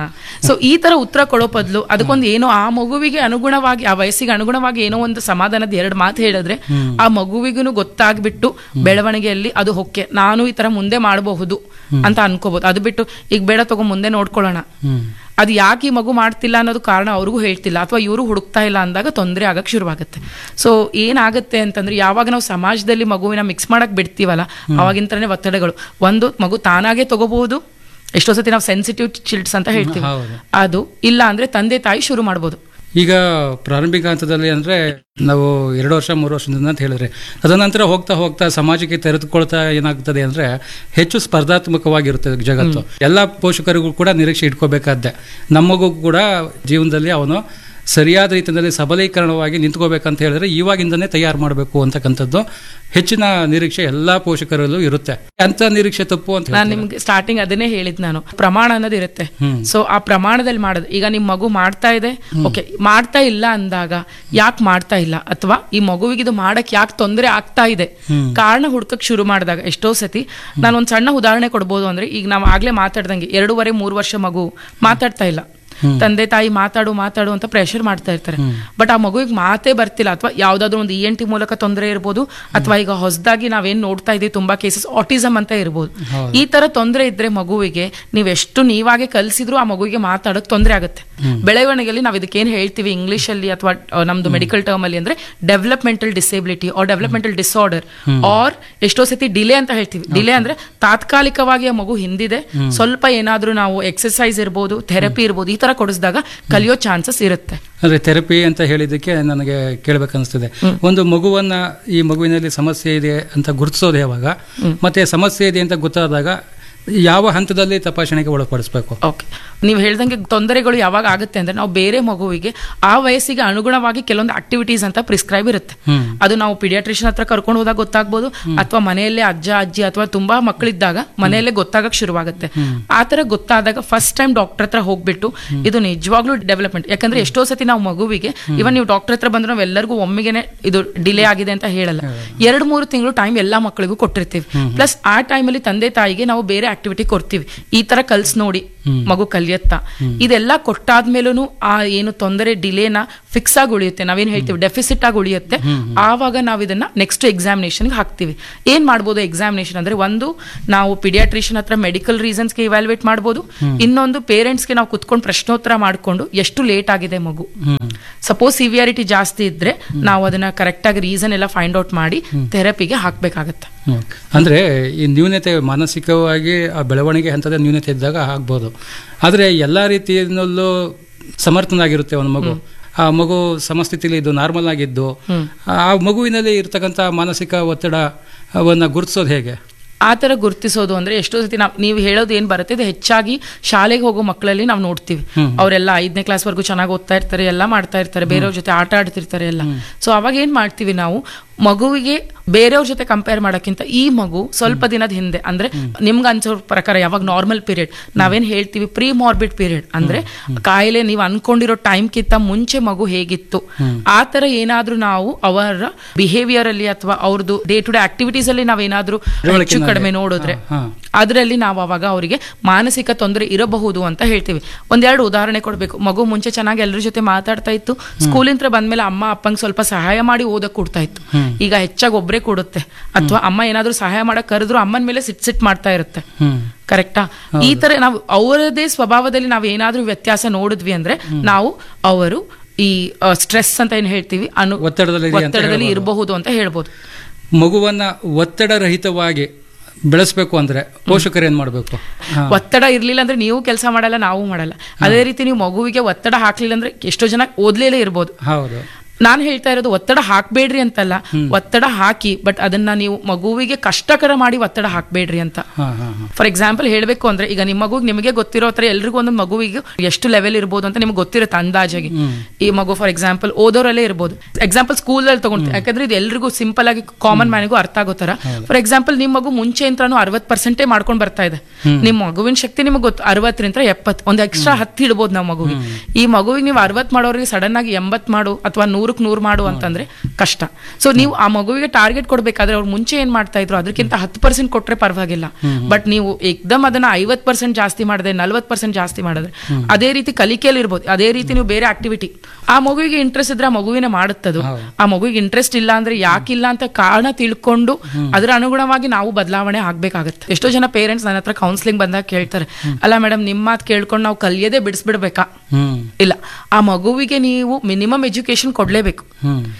ಸೊ ಈ ತರ ಉತ್ತರ ಕೊಡೋ ಬದಲು ಅದಕ್ಕೊಂದು ಏನೋ ಆ ಮಗುವಿಗೆ ಅನುಗುಣವಾಗಿ ಆ ವಯಸ್ಸಿಗೆ ಅನುಗುಣವಾಗಿ ಏನೋ ಒಂದು ಸಮಾಧಾನದ ಎರಡು ಮಾತು ಹೇಳಿದ್ರೆ ಆ ಮಗುವಿಗೂ ಗೊತ್ತಾಗ್ಬಿಟ್ಟು ಬೆಳವಣಿಗೆಯಲ್ಲಿ ಅದು ಹೊಕ್ಕೆ ನಾನು ಈ ತರ ಮುಂದೆ ಮಾಡಬಹುದು ಅಂತ ಅನ್ಕೋಬಹುದು ಅದು ಬಿಟ್ಟು ಈಗ ಬೇಡ ತಗೋ ಮುಂದೆ ನೋಡ್ಕೊಳ್ಳೋಣ ಹ್ಮ್ ಅದು ಯಾಕೆ ಈ ಮಗು ಮಾಡ್ತಿಲ್ಲ ಅನ್ನೋದು ಕಾರಣ ಅವ್ರಿಗೂ ಹೇಳ್ತಿಲ್ಲ ಅಥವಾ ಇವರು ಹುಡುಕ್ತಾ ಇಲ್ಲ ಅಂದಾಗ ತೊಂದರೆ ಆಗಕ್ಕೆ ಶುರುವಾಗುತ್ತೆ ಸೊ ಏನಾಗುತ್ತೆ ಅಂತಂದ್ರೆ ಯಾವಾಗ ನಾವು ಸಮಾಜದಲ್ಲಿ ಮಗುವಿನ ಮಿಕ್ಸ್ ಮಾಡಕ್ ಬಿಡ್ತೀವಲ್ಲ ಅವಾಗಿಂತನೇ ಒತ್ತಡಗಳು ಒಂದು ಮಗು ತಾನಾಗೆ ತಗೋಬಹುದು ಎಷ್ಟೋ ಸತಿ ನಾವು ಸೆನ್ಸಿಟಿವ್ ಚಿಲ್ಡ್ಸ್ ಅಂತ ಹೇಳ್ತೀವಿ ಹೌದು. ಅದು ಇಲ್ಲ ಅಂದ್ರೆ ತಂದೆ ತಾಯಿ ಶುರು ಮಾಡ್ಬೋದು ಈಗ ಪ್ರಾರಂಭಿಕ ಹಂತದಲ್ಲಿ ಅಂದ್ರೆ ನಾವು ಎರಡು ವರ್ಷ ಮೂರು ವರ್ಷದಿಂದ ಅಂತ ಹೇಳಿದ್ರೆ ತದನಂತರ ಹೋಗ್ತಾ ಹೋಗ್ತಾ ಸಮಾಜಕ್ಕೆ ತೆರೆದುಕೊಳ್ತಾ ಏನಾಗ್ತದೆ ಅಂದ್ರೆ ಹೆಚ್ಚು ಸ್ಪರ್ಧಾತ್ಮಕವಾಗಿರುತ್ತೆ ಜಗತ್ತು ಎಲ್ಲ ಪೋಷಕರಿಗೂ ಕೂಡ ನಿರೀಕ್ಷೆ ಇಟ್ಕೋಬೇಕಾದ್ದೆ ನಮಗೂ ಕೂಡ ಜೀವನದಲ್ಲಿ ಅವನು ಸರಿಯಾದ ರೀತಿಯಲ್ಲಿ ಸಬಲೀಕರಣವಾಗಿ ನಿಂತ್ಕೋಬೇಕಂತ ಹೇಳಿದ್ರೆ ಇವಾಗಿಂದನೇ ತಯಾರು ಮಾಡಬೇಕು ಅಂತಕ್ಕಂಥದ್ದು ಹೆಚ್ಚಿನ ನಿರೀಕ್ಷೆ ಎಲ್ಲಾ ಪೋಷಕರಲ್ಲೂ ಇರುತ್ತೆ ಅಂತ ನಿರೀಕ್ಷೆ ತಪ್ಪು ಅಂತ ನಾನು ಹೇಳ್ತಾರೆ. ನಿಮ್ಗೆ ಸ್ಟಾರ್ಟಿಂಗ್ ಅದನ್ನೇ ಹೇಳಿದ್ ನಾನು ಪ್ರಮಾಣ ಅನ್ನೋದು ಇರುತ್ತೆ ಸೊ ಆ ಪ್ರಮಾಣದಲ್ಲಿ ಮಾಡೋದು ಈಗ ನಿಮ್ ಮಗು ಮಾಡ್ತಾ ಇದೆ ಓಕೆ ಮಾಡ್ತಾ ಇಲ್ಲ ಅಂದಾಗ ಯಾಕೆ ಮಾಡ್ತಾ ಇಲ್ಲ ಅಥವಾ ಈ ಮಗುವಿಗೆ ಇದು ಮಾಡಕ್ ಯಾಕೆ ತೊಂದರೆ ಆಗ್ತಾ ಇದೆ ಕಾರಣ ಹುಡ್ಕಕ್ ಶುರು ಮಾಡಿದಾಗ ಎಷ್ಟೋ ಸತಿ ನಾನು ಒಂದ್ ಸಣ್ಣ ಉದಾಹರಣೆ ಕೊಡ್ಬೋದು ಅಂದ್ರೆ ಈಗ ನಾವು ಆಗ್ಲೇ ಮಾತಾಡ್ದಂಗೆ ಎರಡೂವರೆ ಮೂರು ವರ್ಷ ಮಗು ಮಾತಾಡ್ತಾ ಇಲ್ಲ ತಂದೆ ತಾಯಿ ಮಾತಾಡು ಮಾತಾಡು ಅಂತ ಪ್ರೆಷರ್ ಮಾಡ್ತಾ ಇರ್ತಾರೆ ಬಟ್ ಆ ಮಗುವಿಗೆ ಮಾತೇ ಬರ್ತಿಲ್ಲ ಅಥವಾ ಯಾವ್ದಾದ್ರು ಒಂದು ಇ ಎನ್ ಟಿ ಮೂಲಕ ತೊಂದರೆ ಇರ್ಬೋದು ಅಥವಾ ಈಗ ಹೊಸದಾಗಿ ನಾವೇನ್ ನೋಡ್ತಾ ಇದೀವಿ ತುಂಬಾ ಕೇಸಸ್ ಆಟಿಸಮ್ ಅಂತ ಇರ್ಬೋದು ಈ ತರ ತೊಂದರೆ ಇದ್ರೆ ಮಗುವಿಗೆ ನೀವು ಎಷ್ಟು ನೀವಾಗೆ ಕಲಿಸಿದ್ರು ಆ ಮಗುವಿಗೆ ಮಾತಾಡೋಕ್ ತೊಂದರೆ ಆಗುತ್ತೆ ಬೆಳವಣಿಗೆಯಲ್ಲಿ ನಾವು ಇದಕ್ಕೇನ್ ಹೇಳ್ತೀವಿ ಇಂಗ್ಲಿಷ್ ಅಲ್ಲಿ ಅಥವಾ ಅಹ್, ನಮ್ದು ಮೆಡಿಕಲ್ ಟರ್ಮ್ ಅಲ್ಲಿ ಅಂದ್ರೆ developmental disability or developmental disorder or ಎಷ್ಟೋ ಸತಿ ಡಿಲೇ ಅಂತ ಹೇಳ್ತೀವಿ ಡಿಲೇ ಅಂದ್ರೆ ತಾತ್ಕಾಲಿಕವಾಗಿ ಆ ಮಗು ಹಿಂದಿದೆ ಸ್ವಲ್ಪ ಏನಾದ್ರೂ ನಾವು ಎಕ್ಸರ್ಸೈಸ್ ಇರ್ಬೋದು ಥೆರಪಿ ಇರ್ಬೋದು ಈ ತರ ಕೊಡಿಸಿದಾಗ ಕಲಿಯೋ ಚಾನ್ಸಸ್ ಇರುತ್ತೆ ಅಂದ್ರೆ ಥೆರಪಿ ಅಂತ ಹೇಳಿದ್ದಕ್ಕೆ ನನಗೆ ಕೇಳಬೇಕನ್ನಿಸ್ತದೆ ಒಂದು ಮಗುವನ್ನ ಈ ಮಗುವಿನಲ್ಲಿ ಸಮಸ್ಯೆ ಇದೆ ಅಂತ ಗುರುತಿಸೋದು ಯಾವಾಗ ಮತ್ತೆ ಸಮಸ್ಯೆ ಇದೆ ಅಂತ ಗೊತ್ತಾದಾಗ ಯಾವ ಹಂತದಲ್ಲಿ ತಪಾಸಣೆಗೆ ಒಳಪಡಿಸ್ಬೇಕು ಓಕೆ ನೀವು ಹೇಳ್ದಂಗೆ ತೊಂದರೆಗಳು ಯಾವಾಗ ಆಗುತ್ತೆ ಅಂದ್ರೆ ನಾವು ಬೇರೆ ಮಗುವಿಗೆ ಆ ವಯಸ್ಸಿಗೆ ಅನುಗುಣವಾಗಿ ಕೆಲವೊಂದು ಆಕ್ಟಿವಿಟೀಸ್ ಅಂತ ಪ್ರಿಸ್ಕ್ರೈಬ್ ಇರುತ್ತೆ ಅದು ನಾವು ಪಿಡಿಯಾಟ್ರಿಷನ್ ಹತ್ರ ಕರ್ಕೊಂಡು ಹೋದಾಗ ಗೊತ್ತಾಗ್ಬೋದು ಅಥವಾ ಮನೆಯಲ್ಲೇ ಅಜ್ಜ ಅಜ್ಜಿ ಅಥವಾ ತುಂಬಾ ಮಕ್ಕಳಿದ್ದಾಗ ಮನೆಯಲ್ಲೇ ಗೊತ್ತಾಗಕ್ ಶುರುವಾಗುತ್ತೆ ಆ ತರ ಗೊತ್ತಾದಾಗ ಫಸ್ಟ್ ಟೈಮ್ ಡಾಕ್ಟರ್ ಹತ್ರ ಹೋಗ್ಬಿಟ್ಟು ಇದು ನಿಜವಾಗ್ಲೂ ಡೆವಲಪ್ಮೆಂಟ್ ಯಾಕಂದ್ರೆ ಎಷ್ಟೋ ಸತಿ ನಾವು ಮಗುವಿಗೆ ಇವನ್ ನೀವು ಡಾಕ್ಟರ್ ಹತ್ರ ಬಂದ್ರೆ ನಾವು ಎಲ್ಲರಿಗೂ ಒಮ್ಮೆಗೆನೆ ಇದು ಡಿಲೇ ಆಗಿದೆ ಅಂತ ಹೇಳಲ್ಲ ಎರಡು ಮೂರು ತಿಂಗಳು ಟೈಮ್ ಎಲ್ಲಾ ಮಕ್ಕಳಿಗೂ ಕೊಟ್ಟಿರ್ತೀವಿ ಪ್ಲಸ್ ಆ ಟೈಮಲ್ಲಿ ತಂದೆ ತಾಯಿಗೆ ನಾವು ಬೇರೆ ಆಕ್ಟಿವಿಟಿ ಕೊಡ್ತೀವಿ ಈ ತರ ಕಲ್ಸ್ ನೋಡಿ ಮಗು ಕಲಿಯತ್ತಾ ಇದೆಲ್ಲ ಕೊಟ್ಟಾದ್ಮೇಲೂ ಆ ಏನು ತೊಂದರೆ ಡಿಲೇನ ಫಿಕ್ಸ್ ಆಗಿ ಉಳಿಯುತ್ತೆ ನಾವೇನ್ ಹೇಳ್ತೀವಿ ಡೆಫಿಸಿಟ್ ಆಗಿ ಉಳಿಯುತ್ತೆ ಆವಾಗ ನಾವು ಇದನ್ನ ನೆಕ್ಸ್ಟ್ ಎಕ್ಸಾಮಿನೇಷನ್ಗೆ ಹಾಕ್ತಿವಿ ಏನ್ ಮಾಡ್ಬೋದು ಎಕ್ಸಾಮಿನೇಷನ್ ಅಂದ್ರೆ ಒಂದು ನಾವು ಪಿಡಿಯಾಟ್ರಿಷನ್ ಹತ್ರ ಮೆಡಿಕಲ್ ರೀಸನ್ಸ್ಗೆ ಇವ್ಯಾಲ್ಯೂಯೇಟ್ ಮಾಡ್ಬೋದು ಇನ್ನೊಂದು ಪೇರೆಂಟ್ಸ್ಗೆ ನಾವು ಕುತ್ಕೊಂಡು ಪ್ರಶ್ನೋತ್ತರ ಮಾಡ್ಕೊಂಡು ಎಷ್ಟು ಲೇಟ್ ಆಗಿದೆ ಮಗು ಸಪೋಸ್ ಸಿವಿಯಾರಿಟಿ ಜಾಸ್ತಿ ಇದ್ರೆ ನಾವು ಅದನ್ನ ಕರೆಕ್ಟ್ ಆಗಿ ರೀಸನ್ ಎಲ್ಲ ಫೈಂಡ್ ಔಟ್ ಮಾಡಿ ಥೆರಪಿಗೆ ಹಾಕ್ಬೇಕಾಗತ್ತೆ ಹ್ಮ್. ಅಂದ್ರೆ ಈ ನ್ಯೂನತೆ ಮಾನಸಿಕವಾಗಿ ಆ ಬೆಳವಣಿಗೆ ಹಂತದ ನ್ಯೂನತೆ ಇದ್ದಾಗ ಆಗ್ಬೋದು ಆದರೆ ಎಲ್ಲ ರೀತಿಯಲ್ಲೂ ಸಮರ್ಥನಾಗಿರುತ್ತೆ ಒಂದು ಮಗು ಆ ಮಗು ಸಮಸ್ಥಿತಿಲಿ ಇದು ನಾರ್ಮಲ್ ಆಗಿದ್ದು ಆ ಮಗುವಿನಲ್ಲಿ ಇರ್ತಕ್ಕಂಥ ಮಾನಸಿಕ ಒತ್ತಡವನ್ನ ಗುರುತಿಸೋದು ಹೇಗೆ ಆ ಥರ ಗುರುತಿಸೋದು ಅಂದ್ರೆ ಎಷ್ಟೋ ಸತಿ ನಾವು ನೀವು ಹೇಳೋದು ಏನ್ ಬರುತ್ತೆ ಇದು ಹೆಚ್ಚಾಗಿ ಶಾಲೆಗೆ ಹೋಗೋ ಮಕ್ಕಳಲ್ಲಿ ನಾವು ನೋಡ್ತೀವಿ ಅವರೆಲ್ಲ ಐದನೇ ಕ್ಲಾಸ್ ವರ್ಗು ಚೆನ್ನಾಗಿ ಓದ್ತಾ ಇರ್ತಾರೆ ಎಲ್ಲ ಮಾಡ್ತಾ ಇರ್ತಾರೆ ಬೇರೆಯವ್ರ ಜೊತೆ ಆಟ ಆಡ್ತಿರ್ತಾರೆ ಎಲ್ಲ ಸೊ ಅವಾಗ ಏನ್ ಮಾಡ್ತೀವಿ ನಾವು ಮಗುವಿಗೆ ಬೇರೆಯವ್ರ ಜೊತೆ ಕಂಪೇರ್ ಮಾಡೋಕ್ಕಿಂತ ಈ ಮಗು ಸ್ವಲ್ಪ ದಿನದ ಹಿಂದೆ ಅಂದ್ರೆ ನಿಮ್ಗೆ ಅನ್ಸೋ ಪ್ರಕಾರ ಯಾವಾಗ ನಾರ್ಮಲ್ ಪೀರಿಯಡ್ ನಾವೇನ್ ಹೇಳ್ತೀವಿ ಪ್ರೀ ಮಾರ್ಬಿಡ್ ಪೀರಿಯಡ್ ಅಂದ್ರೆ ಕಾಯಿಲೆ ನೀವು ಅನ್ಕೊಂಡಿರೋ ಟೈಮ್ಗಿಂತ ಮುಂಚೆ ಮಗು ಹೇಗಿತ್ತು ಆ ತರ ಏನಾದ್ರೂ ನಾವು ಅವರ ಬಿಹೇವಿಯರ್ ಅಲ್ಲಿ ಅಥವಾ ಅವ್ರದ್ದು ಡೇ ಟು ಡೇ ಆಕ್ಟಿವಿಟೀಸ್ ಅಲ್ಲಿ ನಾವೇನಾದ್ರೂ ಹೆಚ್ಚು ಕಡಿಮೆ ನೋಡಿದ್ರೆ ಹಾ. ಅದರಲ್ಲಿ ನಾವು ಅವಾಗ ಅವರಿಗೆ ಮಾನಸಿಕ ತೊಂದರೆ ಇರಬಹುದು ಅಂತ ಹೇಳ್ತೀವಿ ಒಂದೆರಡು ಉದಾಹರಣೆ ಕೊಡ್ಬೇಕು ಮಗು ಮುಂಚೆ ಚೆನ್ನಾಗಿ ಎಲ್ಲರ ಜೊತೆ ಮಾತಾಡ್ತಾ ಇತ್ತು ಸ್ಕೂಲಿಂದ ಬಂದ್ಮೇಲೆ ಅಮ್ಮ ಅಪ್ಪಂಗೆ ಸ್ವಲ್ಪ ಸಹಾಯ ಮಾಡಿ ಓದಕ್ ಕೊಡ್ತಾ ಇತ್ತು ಈಗ ಹೆಚ್ಚಾಗಿ ಒಬ್ರೇ ಕೊಡುತ್ತೆ ಅಥವಾ ಅಮ್ಮ ಏನಾದ್ರೂ ಸಹಾಯ ಮಾಡಕ್ ಕರೆದ್ರು ಅಮ್ಮನ ಮೇಲೆ ಸಿಟ್ ಸಿಟ್ ಮಾಡ್ತಾ ಇರುತ್ತೆ ಹ್ಮ್ ಕರೆಕ್ಟಾ ಈ ತರ ನಾವು ಅವರದೇ ಸ್ವಭಾವದಲ್ಲಿ ನಾವು ಏನಾದ್ರೂ ವ್ಯತ್ಯಾಸ ನೋಡಿದ್ವಿ ಅಂದ್ರೆ ನಾವು ಅವರು ಈ ಸ್ಟ್ರೆಸ್ ಅಂತ ಏನ್ ಹೇಳ್ತೀವಿ ಅನು ಒತ್ತಡದಲ್ಲಿ ಇದೆ ಅಂತ ಒತ್ತಡದಲ್ಲಿ ಹೇಳ್ಬೋದು. ಇರಬಹುದು ಅಂತ ಹೇಳ್ಬೋದು ಮಗುವನ್ನ ಒತ್ತಡರಹಿತವಾಗಿ ಬೆಳೆಸ್ಬೇಕು ಅಂದ್ರೆ ಪೋಷಕರು ಏನ್ ಮಾಡಬೇಕು ಒತ್ತಡ ಇರ್ಲಿಲ್ಲ ಅಂದ್ರೆ ನೀವು ಕೆಲಸ ಮಾಡಲ್ಲ ನಾವು ಮಾಡಲ್ಲ ಅದೇ ರೀತಿ ನೀವು ಮಗುವಿಗೆ ಒತ್ತಡ ಹಾಕ್ಲಿಲ್ಲ ಅಂದ್ರೆ ಎಷ್ಟೋ ಜನ ಓದ್ಲೇಲೇ ಇರ್ಬೋದು ಹೌದು ನಾನು ಹೇಳ್ತಾ ಇರೋದು ಒತ್ತಡ ಹಾಕ್ಬೇಡ್ರಿ ಅಂತಲ್ಲ ಒತ್ತಡ ಹಾಕಿ ಬಟ್ ಅದನ್ನ ನೀವು ಮಗುವಿಗೆ ಕಷ್ಟಕರ ಮಾಡಿ ಒತ್ತಡ ಹಾಕ್ಬೇಡ್ರಿ ಅಂತ ಹಾ ಹಾ ಹಾ ಫಾರ್ ಎಕ್ಸಾಂಪಲ್ ಹೇಳಬೇಕು ಅಂದ್ರೆ ಈಗ ನಿಮ್ಮ ಮಗುಗೆ ನಿಮಗೆ ಗೊತ್ತಿರೋ ಹತ್ರ ಎಲ್ರಿಗೂ ಒಂದೊಂದು ಮಗುವಿಗೆ ಎಷ್ಟು ಲೆವೆಲ್ ಇರ್ಬೋದು ಅಂತ ನಿಮ್ಗೆ ಗೊತ್ತಿರುತ್ತೆ ಅಂದಾಜಾಗಿ ಈ ಮಗು ಫಾರ್ ಎಕ್ಸಾಂಪಲ್ ಓದೋರಲ್ಲೇ ಇರ್ಬೋದು ಎಕ್ಸಾಂಪಲ್ ಸ್ಕೂಲಲ್ಲಿ ತಗೊಂಡ್ತೀವಿ ಯಾಕಂದ್ರೆ ಇದು ಎಲ್ರಿಗೂ ಸಿಂಪಲ್ ಆಗಿ ಕಾಮನ್ ಮ್ಯಾನಿಗೂ ಅರ್ಥ ಆಗೋ ತರ ಫಾರ್ ಎಕ್ಸಾಂಪಲ್ ನಿಮ್ಮ ಮಗು ಮುಂಚೆ ಅಂತಾನು ಅರವತ್ ಪರ್ಸೆಂಟೇ ಮಾಡ್ಕೊಂಡು ಬರ್ತಾ ಇದೆ ನಿಮ್ಮ ಮಗುವಿನ ಶಕ್ತಿ ನಿಮಗೆ ಗೊತ್ತು ಅರವತ್ತರಿಂದ ಎಪ್ಪತ್ತು ಒಂದು ಎಕ್ಸ್ಟ್ರಾ ಹತ್ತು ಇಡ್ಬೋದು ನಾವು ಮಗುವಿಗೆ ಈ ಮಗುವಿಗೆ ನೀವು ಅರವತ್ ಮಾಡೋರಿಗೆ ಸಡನ್ ಆಗಿ ಎಂಬತ್ ಮಾಡು ಅಥವಾ ನೂರಕ್ಕೆ ನೂರು ಮಾಡು ಅಂತಂದ್ರೆ ಕಷ್ಟ ಸೊ ನೀವು ಆ ಮಗುವಿಗೆ ಟಾರ್ಗೆಟ್ ಕೊಡ್ಬೇಕಾದ್ರೆ ಅವ್ರು ಮುಂಚೆ ಏನ್ ಮಾಡ್ತಾ ಇದ್ರು ಅದಕ್ಕಿಂತ ಹತ್ತು ಪರ್ಸೆಂಟ್ ಕೊಟ್ರೆ ಪರವಾಗಿಲ್ಲ ಬಟ್ ನೀವು ಏಕ್ದಮ್ ಅದನ್ನ ಐವತ್ ಪರ್ಸೆಂಟ್ ಜಾಸ್ತಿ ಮಾಡಿದ್ರೆ ನಲ್ವತ್ ಪರ್ಸೆಂಟ್ ಜಾಸ್ತಿ ಮಾಡಿದ್ರೆ ಅದೇ ರೀತಿ ಕಲಿಕೆಯಲ್ಲಿ ಇರ್ಬೋದು ಅದೇ ರೀತಿ ನೀವು ಬೇರೆ ಆಕ್ಟಿವಿಟಿ ಆ ಮಗುವಿಗೆ ಇಂಟ್ರೆಸ್ಟ್ ಇದ್ರೆ ಆ ಮಗುವಿನ ಮಾಡುತ್ತದು ಆ ಮಗುವಿಗೆ ಇಂಟ್ರೆಸ್ಟ್ ಇಲ್ಲ ಅಂದ್ರೆ ಯಾಕಿಲ್ಲ ಅಂತ ಕಾರಣ ತಿಳ್ಕೊಂಡು ಅದರ ಅನುಗುಣವಾಗಿ ನಾವು ಬದಲಾವಣೆ ಆಗ್ಬೇಕಾಗತ್ತೆ ಎಷ್ಟೋ ಜನ ಪೇರೆಂಟ್ಸ್ ನನ್ನ ಹತ್ರ ಕೌನ್ಸಿಲಿಂಗ್ ಬಂದಾಗ ಕೇಳ್ತಾರೆ ಅಲ್ಲ ಮೇಡಮ್ ನಿಮ್ಮ ಮಾತು ಕೇಳ್ಕೊಂಡು ನಾವು ಕಲಿಯದೇ ಬಿಡಿಸ್ಬಿಡ್ಬೇಕಾ ಹ್ಮ್ ಇಲ್ಲ ಆ ಮಗುವಿಗೆ ನೀವು ಮಿನಿಮಮ್ ಎಜುಕೇಶನ್ ಕೊಡ್ಲೇಬೇಕು ಹ್ಮ್ ಯಾಕಂದ್ರೆ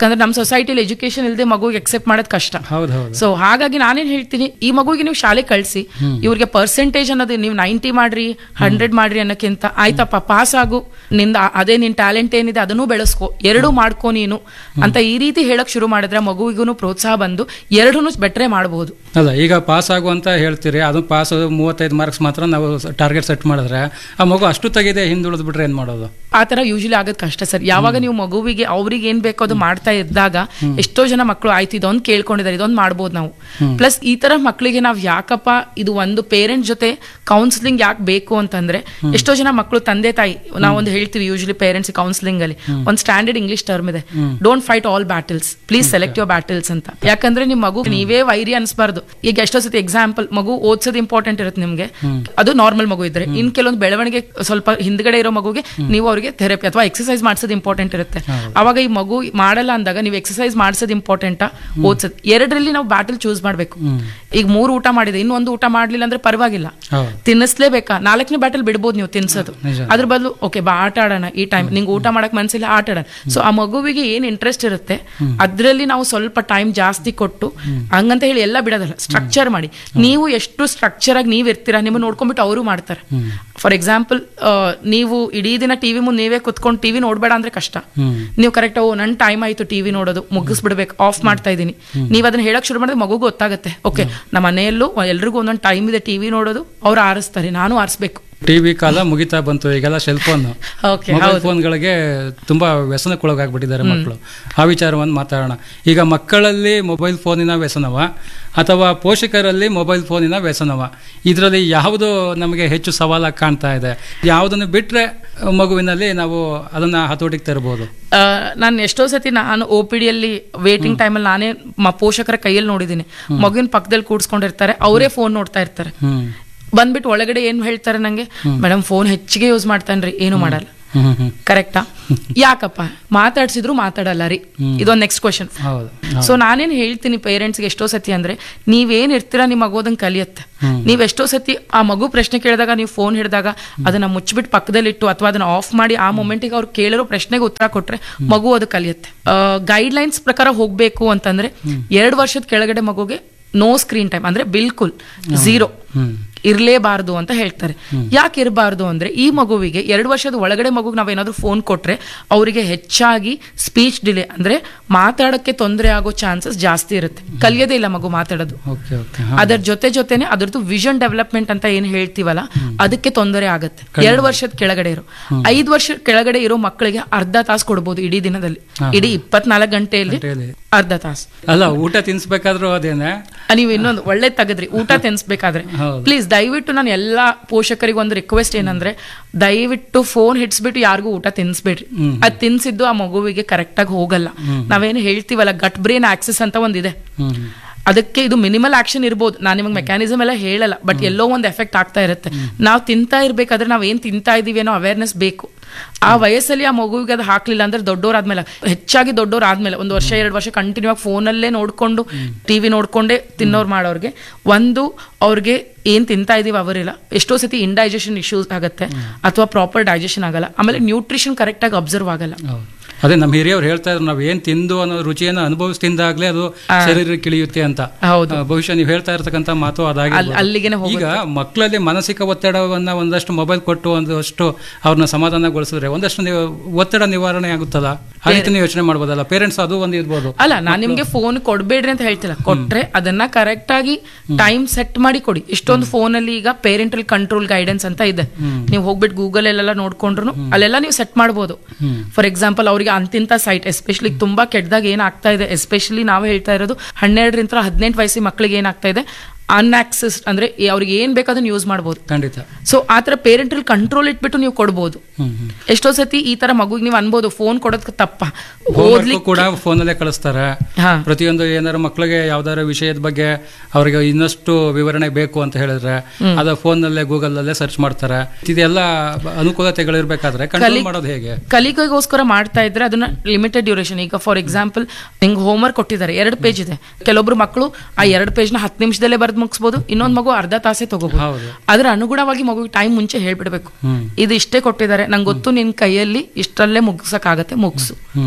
ಯಾಕಂದ್ರೆ ನಮ್ಮ ಸೊಸೈಟಿಲಿ ಎಜುಕೇಶನ್ ಇಲ್ಲದೆ ಮಗುಗೆ ಎಕ್ಸೆಪ್ಟ್ ಮಾಡೋದು ಕಷ್ಟ ಹೌದು ಹೌದು ಸೊ ಹಾಗಾಗಿ ನಾನೇನ್ ಹೇಳ್ತೀನಿ ಈ ಮಗುವಿಗೆ ನೀವು ಶಾಲೆ ಕಳಿಸಿ ಇವ್ರಿಗೆ ಪರ್ಸೆಂಟೇಜ್ ಅನ್ನೋದು ನೀವು ನೈಂಟಿ ಮಾಡ್ರಿ ಹಂಡ್ರೆಡ್ ಮಾಡ್ರಿ ಅನ್ನೋಕ್ಕಿಂತ ಆಯ್ತಪ್ಪ ಪಾಸ್ ಆಗು ನಿಂದ ಅದೇ ನಿನ್ ಟ್ಯಾಲೆಂಟ್ ಏನಿದೆ ಅದನ್ನು ಬೆಳೆಸ್ಕೊ ಎರಡೂ ಮಾಡ್ಕೊ ನೀನು ಅಂತ ಈ ರೀತಿ ಹೇಳಕ್ ಶುರು ಮಾಡಿದ್ರೆ ಮಗುವಿಗೂ ಪ್ರೋತ್ಸಾಹ ಬಂದು ಎರಡೂ ಬೆಟ್ರೆ ಮಾಡಬಹುದು ಅಲ್ಲ ಈಗ ಪಾಸ್ ಆಗು ಅಂತ ಹೇಳ್ತೀರಿ ಅದು ಪಾಸ್ ಮೂವತ್ತೈದು ಮಾರ್ಕ್ಸ್ ಮಾತ್ರ ನಾವು ಟಾರ್ಗೆಟ್ ಸೆಟ್ ಮಾಡಿದ್ರೆ ಆ ಮಗು ಅಷ್ಟು ತೆಗಿದೆ ಹಿಂದುಳಿದ್ ಬಿಟ್ರೆ ಏನ್ ಮಾಡೋದು ಆ ತರ ಯೂಶಲಿ ಆಗೋದು ಕಷ್ಟ ಸರ್ ಯಾವಾಗ ನೀವು ಮಗುವಿಗೆ ಅವ್ರಿಗೆ ಏನ್ ಬೇಕೋ ಅದು ಮಾಡ್ತಾ ಇದ್ದಾಗ ಎಷ್ಟೋ ಜನ ಮಕ್ಕಳು ಆಯ್ತು ಇದೊಂದು ಕೇಳ್ಕೊಂಡಿದ್ದಾರೆ ಇದೊಂದು ಮಾಡ್ಬೋದು ನಾವು ಪ್ಲಸ್ ಈ ತರ ಮಕ್ಕಳಿಗೆ ನಾವು ಯಾಕಪ್ಪ ಇದು ಒಂದು ಪೇರೆಂಟ್ ಜೊತೆ ಕೌನ್ಸಿಲಿಂಗ್ ಯಾಕೆ ಬೇಕು ಅಂತಂದ್ರೆ ಎಷ್ಟೋ ಜನ ಮಕ್ಕಳು ತಂದೆ ತಾಯಿ ನಾವೊಂದು ಹೇಳ್ತೀವಿ ಯೂಶಲಿ ಪೇರೆಂಟ್ಸ್ ಕೌನ್ಸಿಲಿಂಗ್ ಅಲ್ಲಿ ಒಂದು ಸ್ಟ್ಯಾಂಡರ್ಡ್ ಇಂಗ್ಲಿಷ್ ಟರ್ಮ್ ಇದೆ don't fight all battles please select your battles ಅಂತ ಯಾಕಂದ್ರೆ ನಿಮ್ ಮಗು ನೀವೇ ವೈರಿ ಅನ್ಸ್ಬಾರ್ದು ಈಗ ಎಷ್ಟೋ ಸತಿ ಎಕ್ಸಾಂಪಲ್ ಮಗು ಓದ್ಸೋದು ಇಂಪಾರ್ಟೆಂಟ್ ಇರುತ್ತೆ ನಿಮ್ಗೆ ಅದು ನಾರ್ಮಲ್ ಮಗು ಇದ್ರೆ ಇನ್ ಕೆಲವೊಂದು ಬೆಳವಣಿಗೆ ಸ್ವಲ್ಪ ಹಿಂದ್ಗಡೆ ಇರೋ ಮಗುಗೆ ನೀವು ಅವರಿಗೆ ಥೆರಪಿ ಅಥವಾ ಎಕ್ಸರ್ಸೈಸ್ ಮಾಡಿಸೋದು ಇಂಪಾರ್ಟೆಂಟ್ ಇರುತ್ತೆ ಅವಾಗ ಈ ಮಗು ಮಾಡಲ್ಲ ಅಂದಾಗ ನೀವು ಎಕ್ಸರ್ಸೈಸ್ ಮಾಡಿಸೋದು ಇಂಪಾರ್ಟೆಂಟಾ ಓದ್ಸೋದು ಎರಡರಲ್ಲಿ ನಾವು ಬ್ಯಾಟಲ್ ಚೂಸ್ ಮಾಡ್ಬೇಕು ಈಗ ಮೂರು ಊಟ ಮಾಡಿದೆ ಇನ್ನೊಂದು ಊಟ ಮಾಡ್ಲಿಲ್ಲ ಅಂದ್ರೆ ಪರವಾಗಿಲ್ಲ ಹೌದು ತಿನ್ನಿಸ್ಲೇಬೇಕಾ ನಾಲ್ಕನೇ ಬ್ಯಾಟಲ್ ಬಿಡ್ಬೋದು ನೀವು ತಿನ್ಸೋದು ನಿಜ. ಅದ್ರ ಬದಲು ಓಕೆ ಬಾ ಆಟ ಆಡೋಣ ಈ ಟೈಮ್ ನಿಂಗೆ ಊಟ ಮಾಡಕ್ ಮನ್ಸಿಲ್ಲ ಆಟ ಆಡೋಣ ಸೊ ಆ ಮಗುವಿಗೆ ಏನ್ ಇಂಟ್ರೆಸ್ಟ್ ಇರುತ್ತೆ ಅದ್ರಲ್ಲಿ ನಾವು ಸ್ವಲ್ಪ ಟೈಮ್ ಜಾಸ್ತಿ ಕೊಟ್ಟು ಹಂಗಂತ ಹೇಳಿ ಎಲ್ಲ ಬಿಡೋದಲ್ಲ ಸ್ಟ್ರಕ್ಚರ್ ಮಾಡಿ ನೀವು ಎಷ್ಟು ಸ್ಟ್ರಕ್ಚರ್ ಆಗಿ ನೀವು ಇರ್ತೀರಾ ನಿಮ್ಮ ನೋಡ್ಕೊಂಡ್ಬಿಟ್ಟು ಅವರು ಮಾಡ್ತಾರೆ ಫಾರ್ ಎಕ್ಸಾಂಪಲ್ ನೀವು ಇಡೀ ದಿನ ಟಿವಿ ಮುಂದೆ ನೀವೇ ಕುತ್ಕೊಂಡು ಟಿವಿ ನೋಡ್ಬೇಡ ಅಂದ್ರೆ ಕಷ್ಟ ಹ್ಮ್ ನೀವು ಕರೆಕ್ಟ್ ಓ ನನ್ನ ಟೈಮ್ ಆಯ್ತು ಟಿವಿ ನೋಡೋದು ಮುಗಿಸ್ಬಿಡ್ಬೇಕು ಆಫ್ ಮಾಡ್ತಾ ಇದ್ದೀನಿ ನೀವು ಅದನ್ನ ಹೇಳಕ್ ಶುರು ಮಾಡಿದ್ರೆ ಮಗುಗೂ ಗೊತ್ತಾಗುತ್ತೆ ಓಕೆ ನಮ್ಮ ಮನೆಯಲ್ಲೂ ಎಲ್ರಿಗೂ ಒಂದೊಂದು ಟೈಮ್ ಇದೆ ಟಿವಿ ನೋಡೋದು ಅವ್ರು ಆರಿಸ್ತಾರೆ ನಾನು ಆರಿಸ್ಬೇಕು ಟಿವಿ ಕಾಲ ಮುಗಿತಾ ಬಂತು ಈಗೆಲ್ಲ ಸೆಲ್ ಫೋನ್ ಓಕೆ ಮೊಬೈಲ್ ಫೋನ್ಗಳಿಗೆ ತುಂಬಾ ವ್ಯಸನಕ್ಕೊಳಗಾಗ್ಬಿಟ್ಟಿದ್ದಾರೆ ಮಕ್ಕಳು ಆ ವಿಚಾರವನ್ನು ಮಾತಾಡೋಣ ಈಗ ಮಕ್ಕಳಲ್ಲಿ ಮೊಬೈಲ್ ಫೋನಿನ ವ್ಯಸನವ ಅಥವಾ ಪೋಷಕರಲ್ಲಿ ಮೊಬೈಲ್ ಫೋನಿನ ವ್ಯಸನವ ಇದರಲ್ಲಿ ಯಾವುದು ನಮಗೆ ಹೆಚ್ಚು ಸವಾಲಾಗಿ ಕಾಣ್ತಾ ಇದೆ ಯಾವುದನ್ನು ಬಿಟ್ರೆ ಮಗುವಿನಲ್ಲಿ ನಾವು ಅದನ್ನ ಹತೋಟಿಗೆ ತರಬಹುದು ನಾನು ಎಷ್ಟೋ ಸತಿ ನಾನು ಒ ಪಿ ಡಿಯಲ್ಲಿ ವೇಟಿಂಗ್ ಟೈಮಲ್ಲಿ ನಾನೇ ಮ- ಪೋಷಕರ ಕೈಯಲ್ಲಿ ನೋಡಿದ್ದೀನಿ ಮಗುವಿನ ಪಕ್ಕದಲ್ಲಿ ಕೂಡ್ಸ್ಕೊಂಡಿರ್ತಾರೆ ಅವರೇ ಫೋನ್ ನೋಡ್ತಾ ಇರ್ತಾರೆ ಹ್ಮ್ ಬಂದ್ಬಿಟ್ಟು ಒಳಗಡೆ ಏನ್ ಹೇಳ್ತಾರೆ ನಂಗೆ ಮೇಡಮ್ ಫೋನ್ ಹೆಚ್ಚಿಗೆ ಯೂಸ್ ಮಾಡ್ತಾನ್ರಿ ಏನು ಮಾಡಲ್ಲ ಹ್ಮ್ ಹ್ಮ್ ಕರೆಕ್ಟಾ ಯಾಕಪ್ಪ ಮಾತಾಡ್ಸಿದ್ರು ಮಾತಾಡಲ್ಲ ರೀ ಇದೊಂದು ನೆಕ್ಸ್ಟ್ ಕ್ವಶನ್ ಹೌದು ಸೊ ನಾನೇನ್ ಹೇಳ್ತೀನಿ ಪೇರೆಂಟ್ಸ್ಗೆ ಎಷ್ಟೋ ಸತಿ ಅಂದ್ರೆ ನೀವೇನ್ ಇರ್ತೀರಾ ನಿಮ್ಮ ಮಗೋದನ್ ಕಲಿಯತ್ತೆ ನೀವ್ ಎಷ್ಟೋ ಸತಿ ಆ ಮಗು ಪ್ರಶ್ನೆ ಕೇಳಿದಾಗ ನೀವು ಫೋನ್ ಹಿಡಿದಾಗ ಅದನ್ನ ಮುಚ್ಚಿಬಿಟ್ಟು ಪಕ್ಕದಲ್ಲಿಟ್ಟು ಅಥವಾ ಅದನ್ನ ಆಫ್ ಮಾಡಿ ಆ ಮೊಮೆಂಟಿಗೆ ಅವ್ರು ಕೇಳಿರೋ ಪ್ರಶ್ನೆಗೆ ಉತ್ತರ ಕೊಟ್ರೆ ಮಗು ಅದು ಕಲಿಯುತ್ತೆ ಗೈಡ್ ಲೈನ್ಸ್ ಪ್ರಕಾರ ಹೋಗ್ಬೇಕು ಅಂತಂದ್ರೆ ಎರಡು ವರ್ಷದ ಕೆಳಗಡೆ ಮಗುಗೆ ನೋ ಸ್ಕ್ರೀನ್ ಟೈಮ್ ಅಂದ್ರೆ ಬಿಲ್ಕುಲ್ ಝೀರೋ ಹ್ಮ್ ಇರಲೇಬಾರದು ಅಂತ ಹೇಳ್ತಾರೆ ಯಾಕೆ ಇರಬಾರ್ದು ಅಂದ್ರೆ ಈ ಮಗುವಿಗೆ ಎರಡು ವರ್ಷದ ಒಳಗಡೆ ಮಗುಗೆ ನಾವೇನಾದ್ರೂ ಫೋನ್ ಕೊಟ್ರೆ ಅವರಿಗೆ ಹೆಚ್ಚಾಗಿ ಸ್ಪೀಚ್ ಡಿಲೇ ಅಂದ್ರೆ ಮಾತಾಡಕ್ಕೆ ತೊಂದರೆ ಆಗೋ ಚಾನ್ಸಸ್ ಜಾಸ್ತಿ ಇರುತ್ತೆ ಕಲಿಯೋದೇ ಇಲ್ಲ ಮಗು ಮಾತಾಡೋದು ಓಕೆ ಓಕೆ ಅದರ ಜೊತೆ ಜೊತೆನೆ ಅದ್ರದ್ದು ವಿಷನ್ ಡೆವಲಪ್ಮೆಂಟ್ ಅಂತ ಏನ್ ಹೇಳ್ತೀವಲ್ಲ ಅದಕ್ಕೆ ತೊಂದರೆ ಆಗುತ್ತೆ ಎರಡು ವರ್ಷದ ಕೆಳಗಡೆ ಇರೋ ಐದು ವರ್ಷ ಕೆಳಗಡೆ ಇರೋ ಮಕ್ಕಳಿಗೆ ಅರ್ಧ ತಾಸು ಕೊಡ್ಬೋದು ಇಡೀ ದಿನದಲ್ಲಿ ಇಡೀ ಇಪ್ಪತ್ನಾಲ್ಕು ಗಂಟೆಯಲ್ಲಿ ಗಂಟೆಯಲ್ಲಿ. ಅರ್ಧ ತಾಸು ಅಲ್ಲ ಊಟ ತಿನ್ಸ್ಬೇಕಾದ್ರೂ ಅದೇನೆ ಆ, ನೀವು ಇನ್ನೊಂದು ಒಳ್ಳೆ ತೆಗೆದ್ರಿ ಊಟ ತಿನ್ಸ್ಬೇಕಾದ್ರೆ ಹೌದು. ಪ್ಲೀಸ್ ದಯವಿಟ್ಟು ನಾನು ಎಲ್ಲಾ ಪೋಷಕರಿಗೆ ಒಂದು ರಿಕ್ವೆಸ್ಟ್ ಏನಂದ್ರೆ ದಯವಿಟ್ಟು ಫೋನ್ ಹಿಡ್ಸ್ಬಿಟ್ಟು ಯಾರಿಗೂ ಊಟ ತಿನ್ಸ್ಬೇಡ್ರಿ ಅದ್ ತಿನ್ಸಿದ್ದು ಆ ಮಗುವಿಗೆ ಕರೆಕ್ಟ್ ಆಗಿ ಹೋಗಲ್ಲ ನಾವೇನು ಹೇಳ್ತೀವಲ್ಲ ಗಟ್ ಬ್ರೇನ್ ಆಕ್ಸೆಸ್ ಅಂತ ಒಂದಿದೆ ಹ್ಮ್ ಅದಕ್ಕೆ ಇದು ಮಿನಿಮಲ್ ಆಕ್ಷನ್ ಇರ್ಬೋದು ನಾನು ನಿಮಗೆ ಮೆಕ್ಯಾನಿಸಮ್ ಎಲ್ಲ ಹೇಳಲ್ಲ ಬಟ್ ಎಲ್ಲೋ ಒಂದು ಎಫೆಕ್ಟ್ ಆಗ್ತಾ ಇರುತ್ತೆ ನಾವು ತಿಂತಾ ಇರ್ಬೇಕಾದ್ರೆ ನಾವು ಏನ್ ತಿಂತಾ ಇದೀವಿ ಅನ್ನೋ ಅವೇರ್ನೆಸ್ ಬೇಕು ಆ ವಯಸ್ಸಲ್ಲಿ ಆ ಮಗುವಿಗೆ ಅದು ಹಾಕ್ಲಿಲ್ಲ ಅಂದ್ರೆ ದೊಡ್ಡೋರಾದ್ಮೇಲೆ ಹೆಚ್ಚಾಗಿ ದೊಡ್ಡೋರಾದ್ಮೇಲೆ ಒಂದು ವರ್ಷ ಎರಡು ವರ್ಷ ಕಂಟಿನ್ಯೂ ಆಗಿ ಫೋನಲ್ಲೇ ನೋಡ್ಕೊಂಡು ಟಿವಿ ನೋಡ್ಕೊಂಡೇ ತಿನ್ನೋರು ಮಾಡೋರ್ಗೆ ಒಂದು ಅವ್ರಿಗೆ ಏನ್ ತಿಂತಾ ಇದೀವಿ ಅವರಿಲ್ಲ ಎಷ್ಟೋ ಸತಿ ಇಂಡೈಜೆಷನ್ ಇಶ್ಯೂಸ್ ಆಗುತ್ತೆ ಅಥವಾ ಪ್ರಾಪರ್ ಡೈಜೆಷನ್ ಆಗಲ್ಲ ಆಮೇಲೆ ನ್ಯೂಟ್ರಿಷನ್ ಕರೆಕ್ಟ್ ಆಗಿ ಅಬ್ಸರ್ವ್ ಆಗಲ್ಲ ಹೌದು. ಅದೇ ನಮ್ಮ ಹಿರಿಯವ್ರು ಹೇಳ್ತಾ ಇದ್ರು ನಾವು ಏನ್ ತಿಂದು ಅನ್ನೋ ರುಚಿಯನ್ನು ಅನುಭವಿಸ್ತಿಂದಾಗ್ಲೇ ಅದು ಶರೀರಕ್ಕೆ ಇಳಿಯುತ್ತೆ ಅಂತ ಹೌದು. ಆ, ಬಹುಶಃ ನೀವು ಹೇಳ್ತಾ ಇರ್ತಕ್ಕಂಥ ಮಾತು ಅದಾಗಿ ಅಲ್- ಅಲ್ಲಿಗೆನೆ ಈಗ ಮಕ್ಕಳಲ್ಲಿ ಮಾನಸಿಕ ಒತ್ತಡವನ್ನ ಒಂದಷ್ಟು ಮೊಬೈಲ್ ಕೊಟ್ಟು ಒಂದಷ್ಟು ಅವ್ರನ್ನ ಸಮಾಧಾನಗೊಳಿಸಿದ್ರೆ ಒಂದಷ್ಟು ನೀವು ಒತ್ತಡ ನಿವಾರಣೆ ಆಗುತ್ತಲ್ಲ ಆ ರೀತಿ ನೀವು ಯೋಚನೆ ಮಾಡ್ಬೋದಲ್ಲ ಪೇರೆಂಟ್ಸ್ ಅದು ಒಂದು ಇರ್ಬೋದು ಅಲ್ಲ ನಾನ್ ನಿಮ್ಗೆ ಫೋನ್ ಕೊಡ್ಬೇಡ್ರಿ ಅಂತ ಹೇಳ್ತಿಲ್ಲ ಕೊಟ್ರೆ ಅದನ್ನ ಕರೆಕ್ಟ್ ಆಗಿ ಟೈಮ್ ಸೆಟ್ ಮಾಡಿ ಕೊಡಿ ಇಷ್ಟೊಂದು ಫೋನ್ ಅಲ್ಲಿ ಈಗ ಪೇರೆಂಟಲ್ ಕಂಟ್ರೋಲ್ ಗೈಡೆನ್ಸ್ ಅಂತ ಇದೆ ನೀವು ಹೋಗ್ಬಿಟ್ಟು ಗೂಗಲ್ ಅಲ್ಲೆಲ್ಲ ನೋಡ್ಕೊಂಡ್ರು ಅಲ್ಲೆಲ್ಲ ನೀವು ಸೆಟ್ ಮಾಡ್ಬೋದು ಫಾರ್ ಎಕ್ಸಾಂಪಲ್ ಅವರಿಗೆ ಅಂತಿಂತ ಸೈಟ್ ಎಸ್ಪೆಷಲಿ ತುಂಬಾ ಕೆಟ್ಟದಾಗ ಏನಾಗ್ತಾ ಇದೆ ಎಸ್ಪೆಷಲಿ ನಾವು ಹೇಳ್ತಾ ಇರೋದು ಹನ್ನೆರಡರಿಂದ ಹದಿನೆಂಟು ವಯಸ್ಸಿನ ಮಕ್ಕಳಿಗೆ ಏನಾಗ್ತಾ ಇದೆ ಅನ್ಆಕ್ಸಸ್ ಅಂದ್ರೆ ಅವ್ರಿಗೆ ಏನ್ ಬೇಕು ಅದನ್ನ ಯೂಸ್ ಮಾಡ್ಬೋದು ಖಂಡಿತ ಸೊ ಆ ತರ ಪೇರೆಂಟಲ್ ಕಂಟ್ರೋಲ್ ಇಟ್ಬಿಟ್ಟು ನೀವು ಕೊಡ್ಬೋದು ಹ್ಮ್ ಹ್ಮ್ ಎಷ್ಟೋ ಸತಿ ಈ ತರ ಮಗುಗೆ ನೀವು ಅನ್ಬೋದು ಫೋನ್ ಕೊಡೋದ್ ತಪ್ಪ ಹೋಮ್ವರ್ಕ್ ಓದ್ಲಿಕ್ಕೆ ಕೂಡ ಫೋನಲ್ಲೇ ಕಳಿಸ್ತಾರೆ ಹಾ. ಪ್ರತಿಯೊಂದು ಏನಾರು ಮಕ್ಕಳಿಗೆ ಯಾವ್ದಾರ ವಿಷಯದ ಬಗ್ಗೆ ಅವರಿಗೆ ಇನ್ನಷ್ಟು ವಿವರಣೆ ಬೇಕು ಅಂತ ಹೇಳಿದ್ರೆ ಅದ ಫೋನ್ನಲ್ಲೇ ಗೂಗಲ್ ಅಲ್ಲೇ ಸರ್ಚ್ ಮಾಡ್ತಾರೆ ಇದೆಲ್ಲ ಅನುಕೂಲತೆಗಳಿರ್ಬೇಕಾದ್ರೆ ಕಂಟ್ರೋಲ್ ಮಾಡೋದು ಹೇಗೆ ಕಲಿಕೆಗೋಸ್ಕರ ಮಾಡ್ತಾ ಇದ್ರೆ ಅದನ್ನ ಲಿಮಿಟೆಡ್ ಡ್ಯೂರೇಷನ್ ಈಗ ಫಾರ್ ಎಕ್ಸಾಂಪಲ್ ನಿಂಗೆ ಹೋಮ್ವರ್ಕ್ ಕೊಟ್ಟಿದ್ದಾರೆ ಎರಡು ಪೇಜ್ ಇದೆ ಕೆಲವೊಬ್ರು ಮಕ್ಕಳು ಆ ಎರಡು ಪೇಜ್ನ ಹತ್ತು ನಿಮಿಷದಲ್ಲೇ ಬರೆದು ಮುಗಿಸ್ಬೋದು ಇನ್ನೊಂದು ಮಗು ಅರ್ಧ ತಾಸೇ ತಗೋಬಹುದು ಹೌದು ಅದರ ಅನುಗುಣವಾಗಿ ಮಗುಗೆ ಟೈಮ್ ಮುಂಚೆ ಹೇಳ್ಬಿಡ್ಬೇಕು ಹ್ಮ್ ಇದು ಇಷ್ಟೇ ಕೊಟ್ಟಿದ್ದಾರೆ ನಂಗೆ ಗೊತ್ತು ನಿನ್ ಕೈಯಲ್ಲಿ ಇಷ್ಟರಲ್ಲೇ ಮುಗಿಸಕ್ಕಾಗತ್ತೆ ಮುಗಿಸು ಹ್ಮ್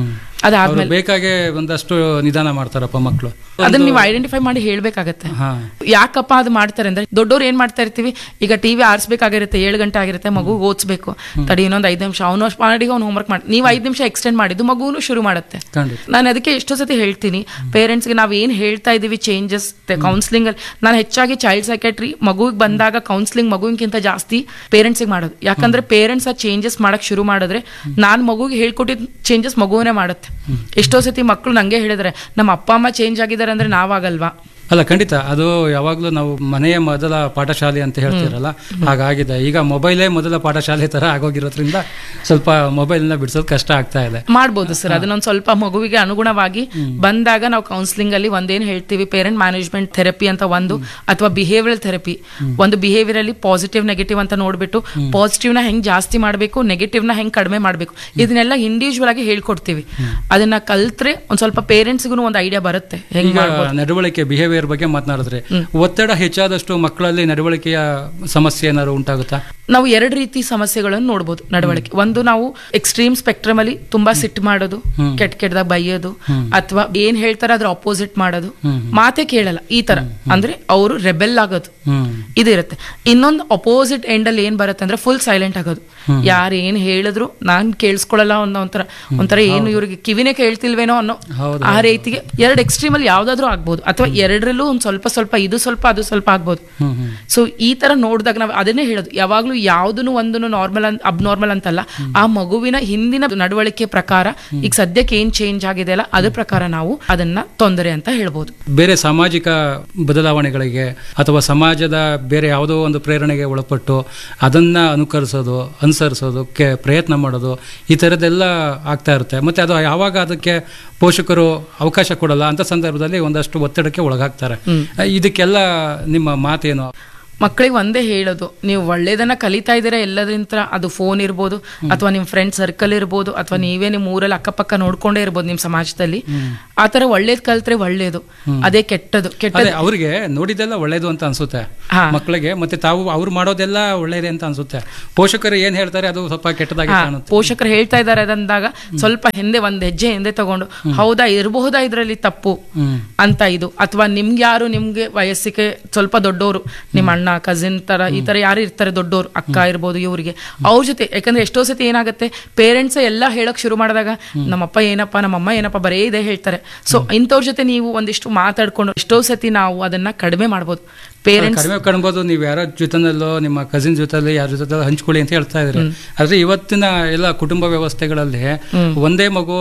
ಅದಾದ್ಮೇಲೆ ಬೇಕಾಗೆ ಒಂದಷ್ಟು ನಿಧಾನ ಮಾಡ್ತಾರಪ್ಪ ಮಕ್ಕಳು ಅದನ್ನ ನೀವು ಐಡೆಂಟಿಫೈ ಮಾಡಿ ಹೇಳ್ಬೇಕಾಗತ್ತೆ ಹಾ ಯಾಕಪ್ಪ ಅದು ಮಾಡ್ತಾರೆ ಅಂದ್ರೆ ದೊಡ್ಡವ್ರು ಏನ್ ಮಾಡ್ತಾ ಇರ್ತೀವಿ ಈಗ ಟಿವಿ ಆರಿಸ್ಬೇಕಾಗಿರುತ್ತೆ ಏಳು ಗಂಟೆ ಆಗಿರುತ್ತೆ ಮಗು ಓದಿಸ್ಬೇಕು ತಡಿ ಇನ್ನೊಂದು ಐದು ನಿಮಿಷ ಅವನು ಅಷ್ಟು ಮಾಡಿ ಅವ್ನು ಹೋಮ್ವರ್ಕ್ ಮಾಡಿ ನೀವು ಐದು ನಿಮಿಷ ಎಕ್ಸ್ಟೆಂಡ್ ಮಾಡಿದ್ದು ಮಗುನು ಶುರು ಮಾಡುತ್ತೆ ಖಂಡಿತ ನಾನು ಅದಕ್ಕೆ ಎಷ್ಟೋ ಸತಿ ಹೇಳ್ತೀನಿ ಪೇರೆಂಟ್ಸ್ಗೆ ನಾವು ಏನು ಹೇಳ್ತಾ ಇದ್ದೀವಿ ಚೇಂಜಸ್ ಕೌನ್ಸಿಲಿಂಗ್ ಅಲ್ಲಿ ನಾನು ಹೆಚ್ಚಾಗಿ ಚೈಲ್ಡ್ ಸೈಕೆಟ್ರಿ ಮಗುವಿಗೆ ಬಂದಾಗ ಕೌನ್ಸಿಲಿಂಗ್ ಮಗುವಿಗಿಂತ ಜಾಸ್ತಿ ಪೇರೆಂಟ್ಸಿಗೆ ಮಾಡೋದು ಯಾಕಂದ್ರೆ ಪೇರೆಂಟ್ಸ್ ಆ ಚೇಂಜಸ್ ಮಾಡಕ್ ಶುರು ಮಾಡಿದ್ರೆ ನಾನು ಮಗುಗೆ ಹೇಳ್ಕೊಟ್ಟಿದ್ದ ಚೇಂಜಸ್ ಮಗುವೇ ಮಾಡುತ್ತೆ ಎಷ್ಟೋ ಸತಿ ಮಕ್ಕಳು ನಂಗೆ ಹೇಳಿದ್ರೆ ನಮ್ಮ ಅಪ್ಪ ಅಮ್ಮ ಚೇಂಜ್ ಆಗಿದ್ದಾರೆ ಅಂದ್ರೆ ನಾವಾಗಲ್ವಾ ಅಲ್ಲ ಖಂಡಿತ ಅದು ಯಾವಾಗಲೂ ನಾವು ಮನೆಯ ಮೊದಲ ಪಾಠಶಾಲೆ ಅಂತ ಹೇಳ್ತೀರಲ್ಲ ಹಾಗಾಗಿದೆ ಈಗ ಮೊಬೈಲೇ ಮೊದಲ ಪಾಠಶಾಲೆ ತರ ಆಗೋಗಿರೋದ್ರಿಂದ ಸ್ವಲ್ಪ ಮೊಬೈಲ್ನ ಬಿಡಿಸೋದು ಕಷ್ಟ ಆಗ್ತಾ ಇದೆ ಮಾಡ್ಬೋದು ಸರ್ ಅದನ್ನೊಂದು ಸ್ವಲ್ಪ ಮಗುವಿಗೆ ಅನುಗುಣವಾಗಿ ಬಂದಾಗ ನಾವು ಕೌನ್ಸಿಲಿಂಗ್ ಅಲ್ಲಿ ಒಂದೇನು ಹೇಳ್ತೀವಿ ಪೇರೆಂಟ್ ಮ್ಯಾನೇಜ್ಮೆಂಟ್ ಥೆರಪಿ ಅಂತ ಒಂದು ಅಥವಾ ಬಿಹೇವಿಯರ್ ಥೆರಪಿ ಒಂದು ಬಿಹೇವಿಯರ್ ಅಲ್ಲಿ ಪಾಸಿಟಿವ್ ನೆಗೆಟಿವ್ ಅಂತ ನೋಡ್ಬಿಟ್ಟು ಪಾಸಿಟಿವ್ ನ ಹೆಂಗ್ ಜಾಸ್ತಿ ಮಾಡಬೇಕು ನೆಗೆಟಿವ್ ನ ಹೆಂಗ್ ಕಡಿಮೆ ಮಾಡಬೇಕು ಇದನ್ನೆಲ್ಲ ಇಂಡಿವಿಜುವಲ್ ಆಗಿ ಹೇಳ್ಕೊಡ್ತೀವಿ ಅದನ್ನ ಕಲ್ತ್ರೆ ಒಂದ್ ಸ್ವಲ್ಪ ಪೇರೆಂಟ್ಸ್ಗೂ ಒಂದು ಐಡಿಯಾ ಬರುತ್ತೆ ಹೆಂಗ್ ಈಗ ಮಾಡ್ಬೋದು ನಡವಳಿಕೆ ಬಿಹೇವಿಯರ್ ಬಗ್ಗೆ ಮಾತನಾಡಿದ್ರೆ ಒತ್ತಡ ಹೆಚ್ಚಾದಷ್ಟು ಮಕ್ಕಳಲ್ಲಿ ನಡವಳಿಕೆಯ ಸಮಸ್ಯೆ ಏನಾದ್ರು ಉಂಟಾಗುತ್ತಾ ನಾವು ಎರಡು ರೀತಿ ಸಮಸ್ಯೆಗಳನ್ನು ನೋಡ್ಬೋದು ನಡವಳಿಕೆ ಒಂದು ನಾವು ಎಕ್ಸ್ಟ್ರೀಮ್ ಸ್ಪೆಕ್ಟ್ರಮ್ ಅಲ್ಲಿ ತುಂಬಾ ಸಿಟ್ಟು ಮಾಡೋದು ಕೆಟ್ಟ ಕೆಟ್ಟದಾಗ ಬೈಯೋದು ಅಥವಾ ಏನ್ ಹೇಳ್ತಾರೆ ಅದ್ರ ಅಪೋಸಿಟ್ ಮಾಡೋದು ಮಾತೆ ಕೇಳಲ್ಲ ಈ ತರ ಅಂದ್ರೆ ಅವರು ರೆಬೆಲ್ ಆಗೋದು ಹ್ಮ್ ಇದಿರುತ್ತೆ ಇನ್ನೊಂದು ಅಪೋಸಿಟ್ ಎಂಡ್ ಅಲ್ಲಿ ಏನ್ ಬರುತ್ತೆ ಅಂದ್ರೆ ಫುಲ್ ಸೈಲೆಂಟ್ ಆಗೋದು ಯಾರು ಏನ್ ಹೇಳಿದ್ರು ನಾನ್ ಕೇಳಿಸ್ಕೊಳ್ಳಲ್ಲ ಅನ್ನೋ ಒಂಥರ ಒಂಥರ ಏನು ಇವ್ರಿಗೆ ಕಿವಿನೇ ಕೇಳ್ತಿಲ್ವೇನೋ ಅನ್ನೋ ಹೌದು, ಆ ರೀತಿಗೆ ಎರಡು ಎಕ್ಸ್ಟ್ರೀಮ್ ಅಲ್ಲಿ ಯಾವ್ದಾದ್ರು ಆಗ್ಬೋದು ಅಥವಾ ಎರಡರಲ್ಲೂ ಒಂದ್ ಸ್ವಲ್ಪ ಸ್ವಲ್ಪ ಇದು ಸ್ವಲ್ಪ ಅದು ಸ್ವಲ್ಪ ಆಗ್ಬೋದು ಹ್ಮ್ ಹ್ಮ್ ಸೊ ಈ ತರ ನೋಡಿದಾಗ ನಾವು ಅದನ್ನೇ ಹೇಳೋದು ಯಾವಾಗ್ಲೂ ಯಾವ್ದನ್ನು ಒಂದನ್ನು ನಾರ್ಮಲ್ ಅಬ್ನಾರ್ಮಲ್ ಅಂತಲ್ಲ ಆ ಮಗುವಿನ ಹಿಂದಿನ ನಡವಳಿಕೆ ಪ್ರಕಾರ ಈಗ ಸದ್ಯಕ್ಕೆ ಏನ್ ಚೇಂಜ್ ಆಗಿದೆ ಅಲ್ಲ ಅದ್ರ ಪ್ರಕಾರ ನಾವು ಅದನ್ನ ತೊಂದರೆ ಅಂತ ಹೇಳ್ಬೋದು ಬೇರೆ ಸಾಮಾಜಿಕ ಬದಲಾವಣೆಗಳಿಗೆ ಅಥವಾ ಸಮಾಜದ ಬೇರೆ ಯಾವುದೋ ಒಂದು ಪ್ರೇರಣೆಗೆ ಒಳಪಟ್ಟು ಅದನ್ನ ಅನುಕರಿಸೋದು ಅನುಸರಿಸೋದಕ್ಕೆ ಪ್ರಯತ್ನ ಮಾಡೋದು ಈ ಥರದ್ದೆಲ್ಲ ಆಗ್ತಾ ಇರುತ್ತೆ ಮತ್ತೆ ಅದು ಯಾವಾಗ ಅದಕ್ಕೆ ಪೋಷಕರು ಅವಕಾಶ ಕೊಡಲ್ಲ ಅಂತ ಸಂದರ್ಭದಲ್ಲಿ ಒಂದಷ್ಟು ಒತ್ತಡಕ್ಕೆ ಒಳಗಾಗ್ತಾರೆ ಇದಕ್ಕೆಲ್ಲ ನಿಮ್ಮ ಮಾತೇನು ಮಕ್ಕಳಿಗೆ ಒಂದೇ ಹೇಳೋದು ನೀವು ಒಳ್ಳೇದನ್ನ ಕಲಿತಾ ಇದ್ದೀರಾ ಎಲ್ಲದ್ರಿಂದ ಅದು ಫೋನ್ ಇರ್ಬೋದು ಅಥವಾ ನಿಮ್ಮ ಫ್ರೆಂಡ್ ಸರ್ಕಲ್ ಇರ್ಬೋದು ಅಥವಾ ನೀವೇ ನಿಮ್ಮ ಊರಲ್ಲಿ ಅಕ್ಕಪಕ್ಕ ನೋಡ್ಕೊಂಡೇ ಇರ್ಬೋದು ನಿಮ್ಮ ಸಮಾಜದಲ್ಲಿ ಆ ತರ ಒಳ್ಳೇದ್ ಕಲ್ತ್ರೆ ಒಳ್ಳೇದು ಅದೇ ಕೆಟ್ಟದು ಕೆಟ್ಟದ್ದು ಅದೇ ಅವ್ರಿಗೆ ನೋಡಿದ್ದೆಲ್ಲ ಒಳ್ಳೇದು ಅಂತ ಅನ್ಸುತ್ತೆ ಹಾ. ಮಕ್ಕಳಿಗೆ ಮತ್ತೆ ತಾವು ಅವ್ರು ಮಾಡೋದೆಲ್ಲ ಒಳ್ಳೇದೇ ಅಂತ ಅನ್ಸುತ್ತೆ ಪೋಷಕರು ಏನ್ ಹೇಳ್ತಾರೆ ಅದು ಸ್ವಲ್ಪ ಕೆಟ್ಟದಾಗಿ ಹಾ, ಕಾಣುತ್ತೆ ಪೋಷಕರು ಹೇಳ್ತಾ ಇದ್ದಾರೆ ಅದಂದಾಗ ಸ್ವಲ್ಪ ಹಿಂದೆ ಒಂದ್ ಹೆಜ್ಜೆ ಹಿಂದೆ ತಗೊಂಡು ಹೌದಾ ಇರಬಹುದಾ ಇದ್ರಲ್ಲಿ ತಪ್ಪು ಹ್ಮ್ ಅಂತ ಇದು ಅಥವಾ ನಿಮ್ಗೆ ಯಾರು ನಿಮ್ಗೆ ವಯಸ್ಸಿಗೆ ಸ್ವಲ್ಪ ದೊಡ್ಡವರು ನಿಮ್ಮ ಅಣ್ಣ ಕಸಿನ್ ತರ ಈ ತರ ಯಾರು ಇರ್ತಾರೆ ದೊಡ್ಡವರು ಅಕ್ಕ ಇರ್ಬೋದು ಇವ್ರಿಗೆ ಅವ್ರ ಜೊತೆ ಯಾಕಂದ್ರೆ ಎಷ್ಟೋ ಸತಿ ಏನಾಗುತ್ತೆ ಪೇರೆಂಟ್ಸ್ ಎಲ್ಲ ಹೇಳಕ್ ಶುರು ಮಾಡಿದಾಗ ನಮ್ಮಪ್ಪ ಏನಪ್ಪ ನಮ್ಮಮ್ಮ ಏನಪ್ಪ ಬರೇ ಇದೇ ಹೇಳ್ತಾರೆ ಸೊ ಇಂಥವ್ರ ಜೊತೆ ನೀವು ಒಂದಿಷ್ಟು ಮಾತಾಡ್ಕೊಂಡು ಎಷ್ಟೋ ಸತಿ ನಾವು ಅದನ್ನ ಕಡಿಮೆ ಮಾಡ್ಬೋದು ಪೇರೆಂಟ್ಸ್ ಕಡಿಮೆ ಕಾಣ್ಬೋದು ನೀವು ಯಾರ ಜೊತೆನಲ್ಲೋ ನಿಮ್ಮ ಕಸಿನ್ ಜೊತೆಲಿ ಯಾರ ಜೊತೆ ಹಂಚ್ಕೊಳ್ಳಿ ಅಂತ ಹೇಳ್ತಾ ಇದ್ರಿ ಆದ್ರೆ ಇವತ್ತಿನ ಎಲ್ಲ ಕುಟುಂಬ ವ್ಯವಸ್ಥೆಗಳಲ್ಲಿ ಒಂದೇ ಮಗು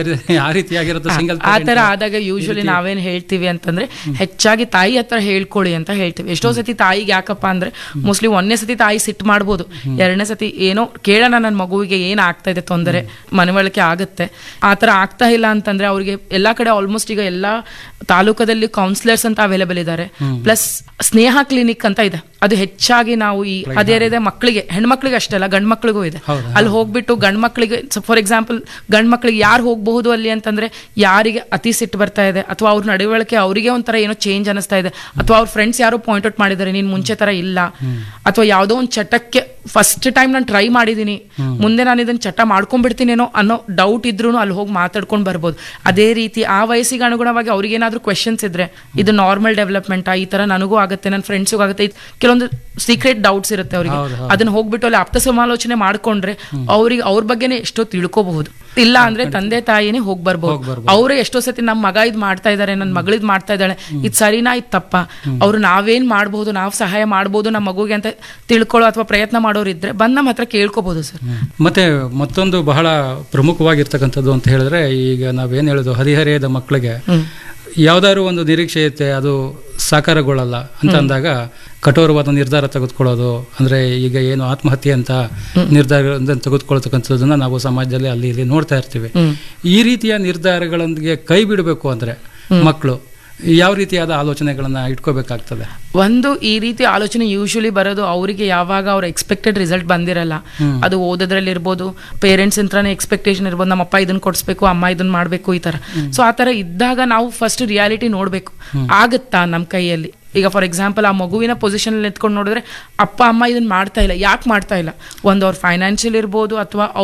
ಆ ರೀತಿಯಾಗಿರುತ್ತೆ ಸಿಂಗಲ್ ಆ ತರ ಆದಾಗ ಯೂಶಲಿ ನಾವೇನ್ ಹೇಳ್ತೀವಿ ಅಂತಂದ್ರೆ ಹೆಚ್ಚಾಗಿ ತಾಯಿ ಹತ್ರ ಹೇಳ್ಕೊಳ್ಳಿ ಅಂತ ಹೇಳ್ತೀವಿ ಎಷ್ಟೋ ಸತಿ ತಾಯಿಗೆ ಯಾಕಪ್ಪ ಅಂದ್ರೆ ಮೋಸ್ಟ್ಲಿ ಒಂದನೇ ಸತಿ ತಾಯಿ ಸಿಟ್ಟು ಮಾಡ್ಬೋದು ಎರಡನೇ ಸತಿ ಏನೋ ಕೇಳೋಣ ನನ್ನ ಮಗುವಿಗೆ ಏನ್ ಆಗ್ತಾ ಇದೆ ತೊಂದರೆ ಮನವಳಿಕೆ ಆಗುತ್ತೆ ಆ ತರ ಆಗ್ತಾ ಇಲ್ಲ ಅಂತಂದ್ರೆ ಅವ್ರಿಗೆ ಎಲ್ಲಾ ಕಡೆ ಆಲ್ಮೋಸ್ಟ್ ಈಗ ಎಲ್ಲಾ ತಾಲೂಕದಲ್ಲಿ ಕೌನ್ಸಿಲರ್ಸ್ ಅಂತ ಅವೈಲೇಬಲ್ ಇದ್ದಾರೆ ಪ್ಲಸ್ ಸ್ನೇಹ ಕ್ಲಿನಿಕ್ ಅಂತ ಇದೆ ಅದು ಹೆಚ್ಚಾಗಿ ನಾವು ಈ ಅದೇ ರೀತಿ ಮಕ್ಕಳಿಗೆ ಹೆಣ್ಮಕ್ಳಿಗೆ ಅಷ್ಟೇ ಅಲ್ಲ ಗಂಡ್ ಮಕ್ಳಿಗೂ ಇದೆ ಹೌದಾ? ಅಲ್ಲಿ ಹೋಗ್ಬಿಟ್ಟು ಗಂಡ್ ಮಕ್ಳಿಗೆ ಫಾರ್ ಎಕ್ಸಾಂಪಲ್ ಗಂಡ್ ಮಕ್ಳಿಗೆ ಯಾರು ಹೋಗಬಹುದು ಅಲ್ಲಿ ಅಂತಂದ್ರೆ ಯಾರಿಗೆ ಅತಿ ಸಿಟ್ಟು ಬರ್ತಾ ಇದೆ ಅಥವಾ ಅವ್ರ ನಡವಳಿಕೆ ಅವರಿಗೆ ಒಂಥರ ಏನೋ ಚೇಂಜ್ ಅನಿಸ್ತಾ ಇದೆ ಅಥವಾ ಅವ್ರ ಫ್ರೆಂಡ್ಸ್ ಯಾರೋ ಪಾಯಿಂಟ್ ಔಟ್ ಮಾಡಿದ್ದಾರೆ ನೀನ್ ಮುಂಚೆ ತರ ಇಲ್ಲ ಅಥವಾ ಯಾವುದೋ ಒಂದು ಚಟಕ್ಕೆ ಫಸ್ಟ್ ಟೈಮ್ ನಾನು ಟ್ರೈ ಮಾಡಿದೀನಿ ಮುಂದೆ ನಾನು ಇದನ್ನ ಚಟ ಮಾಡ್ಕೊಂಡ್ಬಿಡ್ತೀನೇನೋ ಅನ್ನೋ ಡೌಟ್ ಇದ್ರೂ ಅಲ್ಲಿ ಹೋಗಿ ಮಾತಾಡ್ಕೊಂಡು ಬರ್ಬೋದು ಅದೇ ರೀತಿ ಆ ವಯಸ್ಸಿಗೆ ಅನುಗುಣವಾಗಿ ಅವ್ರಿಗೇನಾದ್ರೂ ಕ್ವೆಶನ್ಸ್ ಇದ್ರೆ ಇದು ನಾರ್ಮಲ್ ಡೆವಲಪ್ಮೆಂಟ್ ಈ ತರ ನನಗೂ ಆಗುತ್ತೆ ನನ್ನ ಫ್ರೆಂಡ್ಸಿಗೂ ಆಗುತ್ತೆ ಇದ್ ಕೆಲವೊಂದು ಸೀಕ್ರೆಟ್ ಡೌಟ್ಸ್ ಇರುತ್ತೆ ಅವರಿಗೆ ಹೌದು, ಹೌದು. ಅದನ್ನ ಹೋಗ್ಬಿಟ್ಟು ಅಲ್ಲಿ ಆಪ್ತ ಸಮಾಲೋಚನೆ ಮಾಡ್ಕೊಂಡ್ರೆ ಅವ್ರಿಗೆ ಅವ್ರ ಬಗ್ಗೆನೇ ಎಷ್ಟೋ ತಿಳ್ಕೋಬಹುದು ಇಲ್ಲ ಅಂದ್ರೆ ತಂದೆ ತಾಯಿನೇ ಹೋಗ್ ಬರ್ಬೋದು ಹೋಗ್ ಬರ್ಬೋದು. ಅವರೇ ಎಷ್ಟೋ ಸತಿ ನಮ್ಮ ಮಗ ಇದ್ ಮಾಡ್ತಾ ಇದಾರೆ ನನ್ನ ಮಗಳಿದ್ ಮಾಡ್ತಾ ಇದ್ದಾಳೆ ಇದು ಸರಿನಾ ಇದು ತಪ್ಪ ಅವ್ರು ನಾವೇನ್ ಮಾಡ್ಬೋದು ನಾವು ಸಹಾಯ ಮಾಡ್ಬೋದು ನಮ್ಮ ಮಗುಗೆ ಅಂತ ತಿಳ್ಕೊಳ್ಳೋ ಅಥವಾ ಪ್ರಯತ್ನ ಮಾಡೋರು ಇದ್ರೆ ಬಂದ್ ನಮ್ಮ ಹತ್ರ ಕೇಳ್ಕೋಬಹುದು ಸರ್ ಮತ್ತೆ ಮತ್ತೊಂದು ಬಹಳ ಪ್ರಮುಖವಾಗಿರ್ತಕ್ಕಂಥದ್ದು ಅಂತ ಹೇಳಿದ್ರೆ ಈಗ ನಾವೇನು ಹೇಳೋದು ಹದಿಹರೆಯದ ಮಕ್ಕಳಿಗೆ ಯಾವ್ದಾದ್ರು ಒಂದು ನಿರೀಕ್ಷೆ ಇರುತ್ತೆ ಅದು ಸಾಕಾರಗೊಳ್ಳಲ್ಲ ಅಂತ ಅಂದಾಗ ಕಠೋರವಾದ ನಿರ್ಧಾರ ತೆಗೆದುಕೊಳ್ಳೋದು ಅಂದ್ರೆ ಈಗ ಏನು ಆತ್ಮಹತ್ಯೆ ಅಂತ ನಿರ್ಧಾರ ತೆಗೆದುಕೊಳ್ತಕ್ಕಂಥದ್ದನ್ನ ನಾವು ಸಮಾಜದಲ್ಲಿ ಅಲ್ಲಿ ಇಲ್ಲಿ ನೋಡ್ತಾ ಇರ್ತೀವಿ ಈ ರೀತಿಯ ನಿರ್ಧಾರಗಳೊಂದಿಗೆ ಕೈ ಬಿಡಬೇಕು ಅಂದ್ರೆ ಮಕ್ಕಳು ಯಾವ ರೀತಿಯಾದ ಆಲೋಚನೆಗಳನ್ನ ಇಟ್ಕೋಬೇಕಾಗ್ತದೆ ಒಂದು ಈ ರೀತಿ ಆಲೋಚನೆ ಯೂಶಲಿ ಬರೋದು ಅವರಿಗೆ ಯಾವಾಗ ಅವ್ರ ಎಕ್ಸ್ಪೆಕ್ಟೆಡ್ ರಿಸಲ್ಟ್ ಬಂದಿರಲ್ಲ ಅದು ಓದೋದ್ರಲ್ಲಿ ಇರ್ಬೋದು ಪೇರೆಂಟ್ಸ್ ಇಂತ್ರನೇ ಎಕ್ಸ್ಪೆಕ್ಟೇಷನ್ ಇರ್ಬೋದು ನಮ್ಮ ಅಪ್ಪ ಇದನ್ನ ಕೊಡಿಸ್ಬೇಕು ಅಮ್ಮ ಇದನ್ನ ಮಾಡಬೇಕು ಈ ತರ ಸೊ ಆ ತರ ಇದ್ದಾಗ ನಾವು ಫಸ್ಟ್ ರಿಯಾಲಿಟಿ ನೋಡ್ಬೇಕು ಆಗುತ್ತಾ ನಮ್ಮ ಕೈಯಲ್ಲಿ ಈಗ ಫಾರ್ ಎಕ್ಸಾಂಪಲ್ ಆ ಮಗುವಿನ ಪೊಸಿಷನ್ ನಿಂತ್ಕೊಂಡು ನೋಡಿದ್ರೆ ಅಪ್ಪ ಅಮ್ಮ ಇದನ್ನ ಮಾಡ್ತಾ ಇಲ್ಲ ಯಾಕೆ ಮಾಡ್ತಾ ಇಲ್ಲ ಒಂದು ಅವ್ರ ಫೈನಾನ್ಷಿಯಲ್ ಇರ್ಬೋದು ಅಥವಾ ಅವ್ರಿಗೆ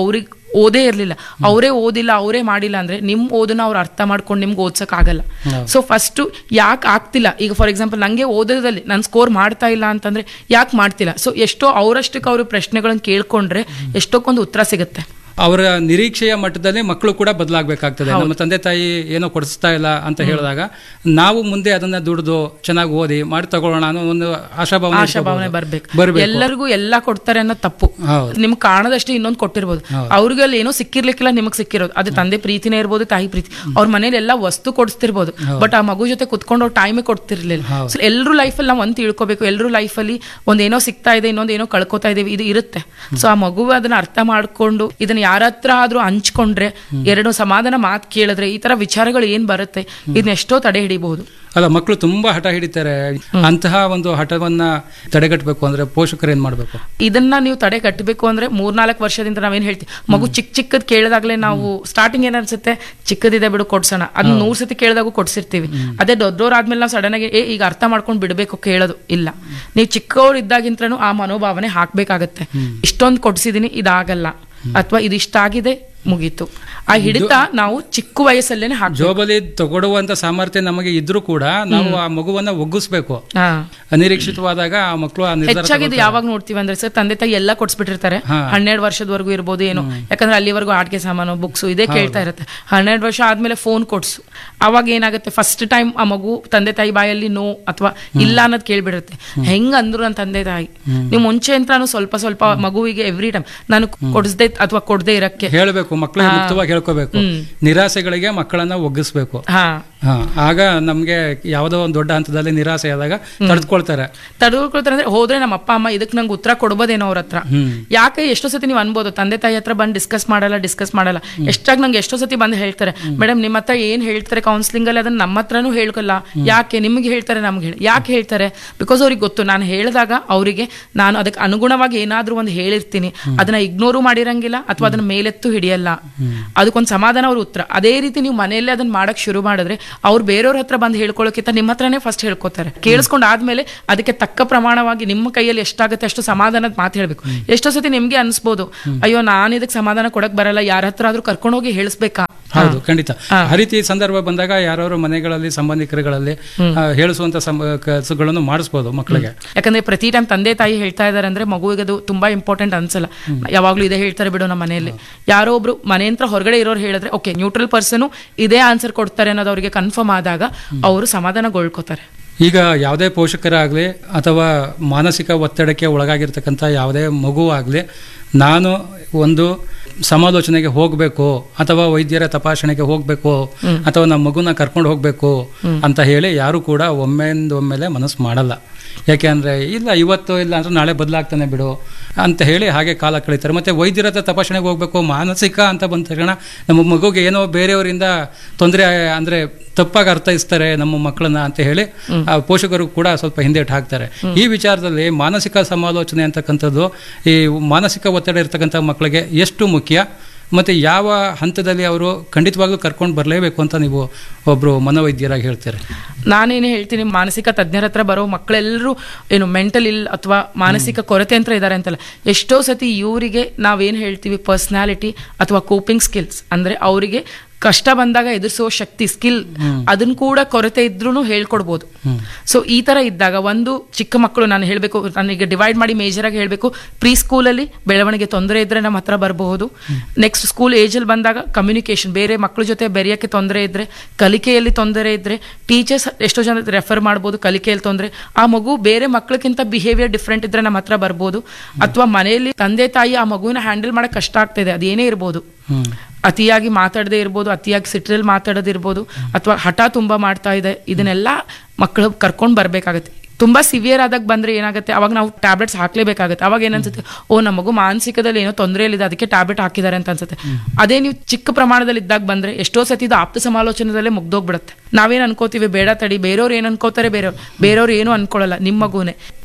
ಓದೇ ಇರಲಿಲ್ಲ ಅವರೇ ಓದಿಲ್ಲ ಅವರೇ ಮಾಡಿಲ್ಲ ಅಂದ್ರೆ ನಿಮ್ ಓದನ್ನ ಅವ್ರು ಅರ್ಥ ಮಾಡ್ಕೊಂಡು ನಿಮ್ಗೆ ಓದ್ಸಕ್ ಆಗಲ್ಲ ಸೊ ಫಸ್ಟ್ ಯಾಕೆ ಆಗ್ತಿಲ್ಲ ಈಗ ಫಾರ್ ಎಕ್ಸಾಂಪಲ್ ನಂಗೆ ಓದೋದ್ರಲ್ಲಿ ನಾನು ಸ್ಕೋರ್ ಮಾಡ್ತಾ ಇಲ್ಲ ಅಂತಂದ್ರೆ ಯಾಕೆ ಮಾಡ್ತಿಲ್ಲ ಸೊ ಎಷ್ಟೋ ಅವರಷ್ಟಕ್ಕೆ ಅವರು ಪ್ರಶ್ನೆಗಳನ್ನ ಕೇಳ್ಕೊಂಡ್ರೆ ಎಷ್ಟಕ್ಕೊಂದು ಉತ್ತರ ಸಿಗುತ್ತೆ ಅವರ ನಿರೀಕ್ಷೆಯ ಮಟ್ಟದಲ್ಲಿ ಮಕ್ಕಳು ಕೂಡ ಬದಲಾಗಬೇಕಾಗ್ತದೆ ನಮ್ಮ ತಂದೆ ತಾಯಿ ಏನೋ ಕೊಡಿಸ್ತಾ ಇಲ್ಲ ಅಂತ ಹೇಳಿದಾಗ ನಾವು ಮುಂದೆ ಅದನ್ನ ದುಡಿದು ಚೆನ್ನಾಗಿ ಓದಿ ಮಾಡಿ ತಗೊಳ್ಳೋಣ ಅನ್ನೋ ಒಂದು ಆಶಾಭಾವನೆ ಆಶಾಭಾವನೆ ಇಟ್ಕೋಬಹುದು. ಬರ್ಬೇಕು ಬರ್ಬೇಕು ಎಲ್ಲರಿಗೂ ಎಲ್ಲ ಕೊಡ್ತಾರೆ ಅನ್ನೋ ತಪ್ಪು ಹೌದು. ನಿಮ್ಗೆ ಕಾಣದಷ್ಟೇ ಇನ್ನೊಂದು ಕೊಟ್ಟಿರ್ಬೋದು ಅವ್ರಿಗೆ ಅಲ್ಲಿ ಏನೋ ಸಿಕ್ಕಿರ್ಲಿಕ್ಕಿಲ್ಲ ನಿಮಗೆ ಸಿಕ್ಕಿರೋದು ಅದು ತಂದೆ ಪ್ರೀತಿನೇ ಇರ್ಬೋದು ತಾಯಿ ಪ್ರೀತಿ ಅವ್ರ ಮನೇಲಿ ಎಲ್ಲ ವಸ್ತು ಕೊಡಿಸ್ತಿರ್ಬೋದು ಬಟ್ ಆ ಮಗು ಜೊತೆ ಕುತ್ಕೊಂಡು ಅವ್ರು ಟೈಮೇ ಕೊಡ್ತಿರ್ಲಿಲ್ಲ ಸೊ ಎಲ್ಲರೂ ಲೈಫಲ್ಲಿ ನಾವು ಒಂದು ತಿಳ್ಕೊಬೇಕು ಎಲ್ಲರೂ ಲೈಫಲ್ಲಿ ಒಂದೇನೋ ಸಿಗ್ತಾ ಇದೆ ಇನ್ನೊಂದು ಏನೋ ಕಳ್ಕೊತಾ ಇದೀವಿ ಇದು ಇರುತ್ತೆ ಸೊ ಆ ಮಗು ಅದನ್ನ ಅರ್ಥ ಮಾಡ್ಕೊಂಡು ಇದನ್ನ ಯಾರ ಹತ್ರ ಆದ್ರೂ ಹಂಚ್ಕೊಂಡ್ರೆ ಎರಡು ಸಮಾಧಾನ ಮಾತು ಕೇಳಿದ್ರೆ ಈ ತರ ವಿಚಾರಗಳು ಏನ್ ಬರುತ್ತೆ ಇದನ್ನ ಎಷ್ಟೋ ತಡೆ ಹಿಡಿಬಹುದು ಅಲ್ಲ ಮಕ್ಕಳು ತುಂಬಾ ಹಠ ಹಿಡಿತಾರೆ ಅಂತಹ ಒಂದು ಹಠವನ್ನ ತಡೆಗಟ್ಟಬೇಕು ಅಂದ್ರೆ ಪೋಷಕರು ಏನ್ ಮಾಡ್ಬೇಕು ಇದನ್ನ ನೀವು ತಡೆ ಕಟ್ಟಬೇಕು ಅಂದ್ರೆ ಮೂರ್ನಾಲ್ಕು ವರ್ಷದಿಂದ ನಾವೇನ್ ಹೇಳ್ತೀವಿ ಮಗು ಚಿಕ್ಕ ಚಿಕ್ಕದ್ ಕೇಳಿದಾಗ್ಲೇ ನಾವು ಸ್ಟಾರ್ಟಿಂಗ್ ಏನ್ ಅನ್ಸುತ್ತೆ ಚಿಕ್ಕದಿದೆ ಬಿಡು ಕೊಡ್ಸೋಣ ಅದನ್ನ ನೂರ್ ಸತಿ ಕೇಳಿದಾಗೂ ಕೊಡ್ಸಿರ್ತೀವಿ ಅದೇ ದೊಡ್ಡವ್ರಾದ್ಮೇಲೆ ನಾವು ಸಡನ್ ಆಗಿ ಏ ಈಗ ಅರ್ಥ ಮಾಡ್ಕೊಂಡು ಬಿಡಬೇಕು ಕೇಳೋದು ಇಲ್ಲ ನೀವು ಚಿಕ್ಕವ್ರು ಇದ್ದಾಗಿಂತ್ರನು ಆ ಮನೋಭಾವನೆ ಹಾಕ್ಬೇಕಾಗತ್ತೆ ಇಷ್ಟೊಂದು ಕೊಡ್ಸಿದೀನಿ ಇದಾಗಲ್ಲ ಅಥವಾ ಇದಿಷ್ಟಾಗಿದೆ ಮುಗೀತು ಆ ಹಿಡಿತ ನಾವು ಚಿಕ್ಕ ವಯಸ್ಸಲ್ಲೇನೆ ಹಾಕ್ಬೇಕು ಜೋಬಲಿ ತಗೊಡುವಂತ ಸಾಮರ್ಥ್ಯ ನಮಗೆ ಇದ್ರೂ ಕೂಡ ನಾವು ಆ ಮಗುವನ್ನ ಒಗ್ಗಿಸ್ಬೇಕು ಹಾ ಅನಿರೀಕ್ಷಿತವಾದಾಗ ಆ ಮಕ್ಕಳು ಆ ನಿರ್ಧಾರ ಹೆಚ್ಚಾಗಿ ಇದು ಯಾವಾಗ ನೋಡ್ತೀವಿ ಅಂದ್ರೆ ಸರ್ ತಂದೆ ತಾಯಿ ಎಲ್ಲ ಕೊಡ್ಸ್ಬಿಟ್ಟಿರ್ತಾರೆ ಹಾ. ಹನ್ನೆರಡು ವರ್ಷದವರೆಗೂ ಇರ್ಬೋದು ಏನು ಯಾಕಂದ್ರೆ ಅಲ್ಲಿವರೆಗೂ ಆಟಿಕೆ ಸಾಮಾನು ಬುಕ್ಸ್ ಇದೇ ಕೇಳ್ತಾ ಇರುತ್ತೆ ಹನ್ನೆರಡು ವರ್ಷ ಆದ್ಮೇಲೆ ಫೋನ್ ಕೊಡ್ಸು ಅವಾಗ ಏನಾಗುತ್ತೆ ಫಸ್ಟ್ ಟೈಮ್ ಆ ಮಗು ತಂದೆ ತಾಯಿ ಬಾಯಲ್ಲಿ ನೋ ಅಥವಾ ಇಲ್ಲ ಅನ್ನೋದು ಕೇಳ್ಬಿಡುತ್ತೆ ಹೆಂಗ್ ಅಂದ್ರು ನನ್ನ ತಂದೆ ತಾಯಿ ನೀವು ಮುಂಚೆ ಅಂತಾನು ಸ್ವಲ್ಪ ಸ್ವಲ್ಪ ಮಗುವಿಗೆ ಎವ್ರಿ ಟೈಮ್ ನಾನು ಕೊಡಿಸ್ದೆ ಅಥವಾ ಕೊಡದೆ ಇರಕ್ಕೆ ಹೇಳಬೇಕು ಮಕ್ಕಳಿಗೆ ಮುಕ್ತವಾಗಿ ಹೇಳ್ಕೋಬೇಕು ನಿರಾಸೆಗಳಿಗೆ ಮಕ್ಕಳನ್ನ ಒಗ್ಗಿಸ್ಬೇಕು ಹಾ ಹಾ ಆಗ ನಮ್ಗೆ ಯಾವುದೋ ಒಂದು ದೊಡ್ಡ ಹಂತದಲ್ಲಿ ನಿರಾಸೆ ಆದಾಗ ತಡೆದುಕೊಳ್ತಾರೆ ತಡೆದುಕೊಳ್ತಾರೆ ಅಂದ್ರೆ ಹೋದ್ರೆ ನಮ್ಮ ಅಪ್ಪ ಅಮ್ಮ ಇದಕ್ಕೆ ನಂಗೆ ಉತ್ತರ ಕೊಡ್ಬೋದೇನೋ ಅವ್ರ ಹತ್ರ ಯಾಕೆ ಎಷ್ಟೋ ಸತಿ ನೀವು ಅನ್ಬೋದು ತಂದೆ ತಾಯಿ ಹತ್ರ ಬಂದು ಡಿಸ್ಕಸ್ ಮಾಡಲ್ಲ ಡಿಸ್ಕಸ್ ಮಾಡಲ್ಲ ಎಷ್ಟಾಗಿ ನಂಗೆ ಎಷ್ಟೋ ಸತಿ ಬಂದು ಹೇಳ್ತಾರೆ ಮೇಡಮ್ ನಿಮ್ಮ ಹತ್ರ ಏನ್ ಹೇಳ್ತಾರೆ ಕೌನ್ಸಿಲಿಂಗ್ ಅಲ್ಲಿ ಅದನ್ನ ನಮ್ಮ ಹತ್ರನೂ ಹೇಳ್ಕಲ್ಲ ಯಾಕೆ ನಿಮ್ಗೆ ಹೇಳ್ತಾರೆ ನಮ್ಗೆ ಹೇಳಿ ಯಾಕೆ ಹೇಳ್ತಾರೆ ಬಿಕಾಸ್ ಅವ್ರಿಗೆ ಗೊತ್ತು ನಾನು ಹೇಳಿದಾಗ ಅವರಿಗೆ ನಾನು ಅದಕ್ಕೆ ಅನುಗುಣವಾಗಿ ಏನಾದ್ರೂ ಒಂದು ಹೇಳಿರ್ತೀನಿ ಅದನ್ನ ಇಗ್ನೋರು ಮಾಡಿರಂಗಿಲ್ಲ ಅಥವಾ ಅದನ್ನ ಮೇಲೆತ್ತು ಹಿಡಿಯಲ್ಲ ಅದಕ್ಕೊಂದು ಸಮಾಧಾನ ಅವ್ರ ಉತ್ತರ ಅದೇ ರೀತಿ ನೀವು ಮನೆಯಲ್ಲೇ ಅದನ್ನ ಮಾಡಕ್ ಶುರು ಮಾಡಿದ್ರೆ ಅವ್ರು ಬೇರೆಯವ್ರ ಹತ್ರ ಬಂದು ಹೇಳ್ಕೊಳ್ಳೋಕ್ಕಿಂತ ನಿಮ್ಮ ಹತ್ರನೇ ಫಸ್ಟ್ ಹೇಳ್ಕೊತಾರೆ ಕೇಳಿಸ್ಕೊಂಡು ಆದ್ಮೇಲೆ ಅದಕ್ಕೆ ತಕ್ಕ ಪ್ರಮಾಣವಾಗಿ ನಿಮ್ಮ ಕೈಯಲ್ಲಿ ಎಷ್ಟಾಗುತ್ತೆ ಅಷ್ಟು ಸಮಾಧಾನದ ಮಾತು ಹೇಳ್ಬೇಕು ಎಷ್ಟೋ ಸತಿ ನಿಮ್ಗೆ ಅನ್ಸ್ಬೋದು ಅಯ್ಯೋ ನಾನು ಇದಕ್ಕೆ ಸಮಾಧಾನ ಕೊಡಕ್ ಬರಲ್ಲ ಯಾರ ಹತ್ರ ಆದ್ರೂ ಕರ್ಕೊಂಡೋಗಿ ಹೇಳಿಸ್ಬೇಕಾ ಹೌದು ಖಂಡಿತ ಆ ರೀತಿ ಸಂದರ್ಭ ಬಂದಾಗ ಯಾರವರು ಮನೆಗಳಲ್ಲಿ ಸಂಬಂಧಿಕರುಗಳಲ್ಲಿ ಆ, ಹೇಳಿಸುವಂತ ಸಂಬ- ಕೆಲಸಗಳನ್ನು ಮಾಡಿಸ್ಬೋದು ಮಕ್ಕಳಿಗೆ ಯಾಕಂದ್ರೆ ಪ್ರತಿ ಟೈಮ್ ತಂದೆ ತಾಯಿ ಹೇಳ್ತಾ ಇದಾರೆ ಅಂದ್ರೆ ಮಗುವಿಗೆ ಅದು ತುಂಬಾ ಇಂಪಾರ್ಟೆಂಟ್ ಅನ್ಸಲ್ಲ ಯಾವಾಗ್ಲೂ ಇದೇ ಹೇಳ್ತಾರೆ ಬಿಡು ನಮ್ಮ ಮನೆಯಲ್ಲಿ ಯಾರೋ ಒಬ್ರು ಮನೆ ಹತ್ರ ಹೊರಗಡೆ ಇರೋರು ಹೇಳಿದ್ರೆ ಓಕೆ ನ್ಯೂಟ್ರಲ್ ಪರ್ಸನ್ ಇದೇ ಆನ್ಸರ್ ಕೊಡ್ತಾರೆ ಅನ್ನೋದು ಅವರಿಗೆ ಕನ್ಫರ್ಮ್ ಆದಾಗ ಅವರು ಸಮಾಧಾನಗೊಳ್ಕೋತಾರೆ ಈಗ ಯಾವುದೇ ಪೋಷಕರಾಗಲಿ ಅಥವಾ ಮಾನಸಿಕ ಒತ್ತಡಕ್ಕೆ ಒಳಗಾಗಿರ್ತಕ್ಕಂಥ ಯಾವುದೇ ಮಗು ಆಗಲಿ ನಾನು ಒಂದು ಸಮಾಲೋಚನೆಗೆ ಹೋಗಬೇಕು ಅಥವಾ ವೈದ್ಯರ ತಪಾಸಣೆಗೆ ಹೋಗಬೇಕು ಅಥವಾ ನಮ್ಮ ಮಗುನ ಕರ್ಕೊಂಡು ಹೋಗಬೇಕು ಅಂತ ಹೇಳಿ ಯಾರು ಕೂಡ ಒಮ್ಮೆಂದು ಒಮ್ಮೆಲೆ ಮನಸ್ಸು ಮಾಡಲ್ಲ ಯಾಕೆ ಅಂದರೆ ಇಲ್ಲ ಇವತ್ತು ಇಲ್ಲ ಅಂದ್ರೆ ನಾಳೆ ಬದಲಾಗ್ತಾನೆ ಬಿಡು ಅಂತ ಹೇಳಿ ಹಾಗೆ ಕಾಲ ಕಳೀತಾರೆ ಮತ್ತೆ ವೈದ್ಯರ ಹತ್ರ ತಪಾಸಣೆಗೆ ಹೋಗಬೇಕು ಮಾನಸಿಕ ಅಂತ ಬಂದ ತಕ್ಷಣ ನಮ್ಮ ಮಗುಗೆ ಏನೋ ಬೇರೆಯವರಿಂದ ತೊಂದರೆ ಅಂದರೆ ತಪ್ಪಾಗಿ ಅರ್ಥೈಸ್ತಾರೆ ನಮ್ಮ ಮಕ್ಕಳನ್ನ ಅಂತ ಹೇಳಿ ಆ ಪೋಷಕರು ಕೂಡ ಸ್ವಲ್ಪ ಹಿಂದೇಟು ಹಾಕ್ತಾರೆ ಈ ವಿಚಾರದಲ್ಲಿ ಮಾನಸಿಕ ಸಮಾಲೋಚನೆ ಅಂತಕ್ಕಂಥದ್ದು ಈ ಮಾನಸಿಕ ಒತ್ತಡ ಇರ್ತಕ್ಕಂಥ ಮಕ್ಕಳಿಗೆ ಎಷ್ಟು ಮುಖ್ಯ ಮತ್ತೆ ಯಾವ ಹಂತದಲ್ಲಿ ಅವರು ಖಂಡಿತವಾಗ್ಲೂ ಕರ್ಕೊಂಡು ಬರಲೇಬೇಕು ಅಂತ ನೀವು ಒಬ್ರು ಮನೋವೈದ್ಯರಾಗಿ ಹೇಳ್ತಾರೆ ನಾನೇನು ಹೇಳ್ತೀನಿ ಮಾನಸಿಕ ತಜ್ಞರ ಹತ್ರ ಬರೋ ಮಕ್ಕಳೆಲ್ಲರೂ ಏನು ಮೆಂಟಲ್ ಇಲ್ ಅಥವಾ ಮಾನಸಿಕ ಕೊರತೆ ಅಂತ ಇದ್ದಾರೆ ಅಂತಲ್ಲ ಎಷ್ಟೋ ಸತಿ ಇವರಿಗೆ ನಾವೇನು ಹೇಳ್ತೀವಿ ಪರ್ಸ್ನಾಲಿಟಿ ಅಥವಾ ಕೋಪಿಂಗ್ ಸ್ಕಿಲ್ಸ್ ಅಂದ್ರೆ ಅವರಿಗೆ ಕಷ್ಟ ಬಂದಾಗ ಎದುರಿಸೋ ಶಕ್ತಿ ಸ್ಕಿಲ್ ಅದನ್ನ ಕೂಡ ಕೊರತೆ ಇದ್ರೂ ಹೇಳ್ಕೊಡ್ಬೋದು ಸೊ ಈ ತರ ಇದ್ದಾಗ ಒಂದು ಚಿಕ್ಕ ಮಕ್ಕಳು ನಾನು ಹೇಳಬೇಕು ನನಗೆ ಡಿವೈಡ್ ಮಾಡಿ ಮೇಜರ್ ಆಗಿ ಹೇಳಬೇಕು ಪ್ರೀ ಸ್ಕೂಲಲ್ಲಿ ಬೆಳವಣಿಗೆ ತೊಂದರೆ ಇದ್ರೆ ನಮ್ಮ ಹತ್ರ ಬರಬಹುದು ನೆಕ್ಸ್ಟ್ ಸ್ಕೂಲ್ ಏಜಲ್ಲಿ ಬಂದಾಗ ಕಮ್ಯುನಿಕೇಶನ್ ಬೇರೆ ಮಕ್ಕಳ ಜೊತೆ ಬೆರೆಯೋಕ್ಕೆ ತೊಂದರೆ ಇದ್ರೆ ಕಲಿಕೆಯಲ್ಲಿ ತೊಂದರೆ ಇದ್ರೆ ಟೀಚರ್ಸ್ ಎಷ್ಟೋ ಜನ ರೆಫರ್ ಮಾಡ್ಬೋದು ಕಲಿಕೆಯಲ್ಲಿ ತೊಂದರೆ ಆ ಮಗು ಬೇರೆ ಮಕ್ಕಳಿಗಿಂತ ಬಿಹೇವಿಯರ್ ಡಿಫ್ರೆಂಟ್ ಇದ್ರೆ ನಮ್ಮ ಹತ್ರ ಬರ್ಬೋದು ಅಥವಾ ಮನೆಯಲ್ಲಿ ತಂದೆ ತಾಯಿ ಆ ಮಗುವಿನ ಹ್ಯಾಂಡಲ್ ಮಾಡಕ್ ಕಷ್ಟ ಆಗ್ತಿದೆ ಅದೇನೇ ಇರ್ಬೋದು ಅತಿಯಾಗಿ ಮಾತಾಡದೇ ಇರ್ಬೋದು ಅತಿಯಾಗಿ ಸಿಟ್ರಲ್ಲಿ ಮಾತಾಡೋದಿರ್ಬೋದು ಅಥವಾ ಹಠ ತುಂಬಾ ಮಾಡ್ತಾ ಇದೆ ಇದನ್ನೆಲ್ಲ ಮಕ್ಕಳು ಕರ್ಕೊಂಡು ಬರ್ಬೇಕಾಗತ್ತೆ ತುಂಬಾ ಸಿವಿಯರ್ ಆದಾಗ ಬಂದ್ರೆ ಏನಾಗುತ್ತೆ ಅವಾಗ ನಾವು ಟ್ಯಾಬ್ಲೆಟ್ಸ್ ಹಾಕ್ಲೇಬೇಕಾಗುತ್ತೆ ಅವಾಗ ಏನನ್ಸುತ್ತೆ ಓ ನಮ್ಮ ಮಗು ಮಾನಸಿಕದಲ್ಲಿ ಏನೋ ತೊಂದರೆಯಲ್ಲಿದೆ ಅದಕ್ಕೆ ಟ್ಯಾಬ್ಲೆಟ್ ಹಾಕಿದ್ದಾರೆ ಅಂತ ಅನ್ಸುತ್ತೆ ಅದೇ ನೀವು ಚಿಕ್ಕ ಪ್ರಮಾಣದಲ್ಲಿ ಇದ್ದಾಗ ಬಂದ್ರೆ ಎಷ್ಟೋ ಸತಿ ಇದು ಆಪ್ತ ಸಮಾಲೋಚನೆದಲ್ಲೇ ಮುಗ್ದೋಗ್ಬಿಡುತ್ತೆ ನಾವೇನ್ ಅನ್ಕೋತೀವಿ ಬೇಡ ತಡಿ ಬೇರೆಯವ್ರು ಏನ್ ಅನ್ಕೋತಾರೆ ಬೇರೆಯವ್ರು ಬೇರೆಯವ್ರು ಏನು ಅನ್ಕೊಳ್ಳಲ್ಲ ನಿಮ್ಮ ಮಗುನೇ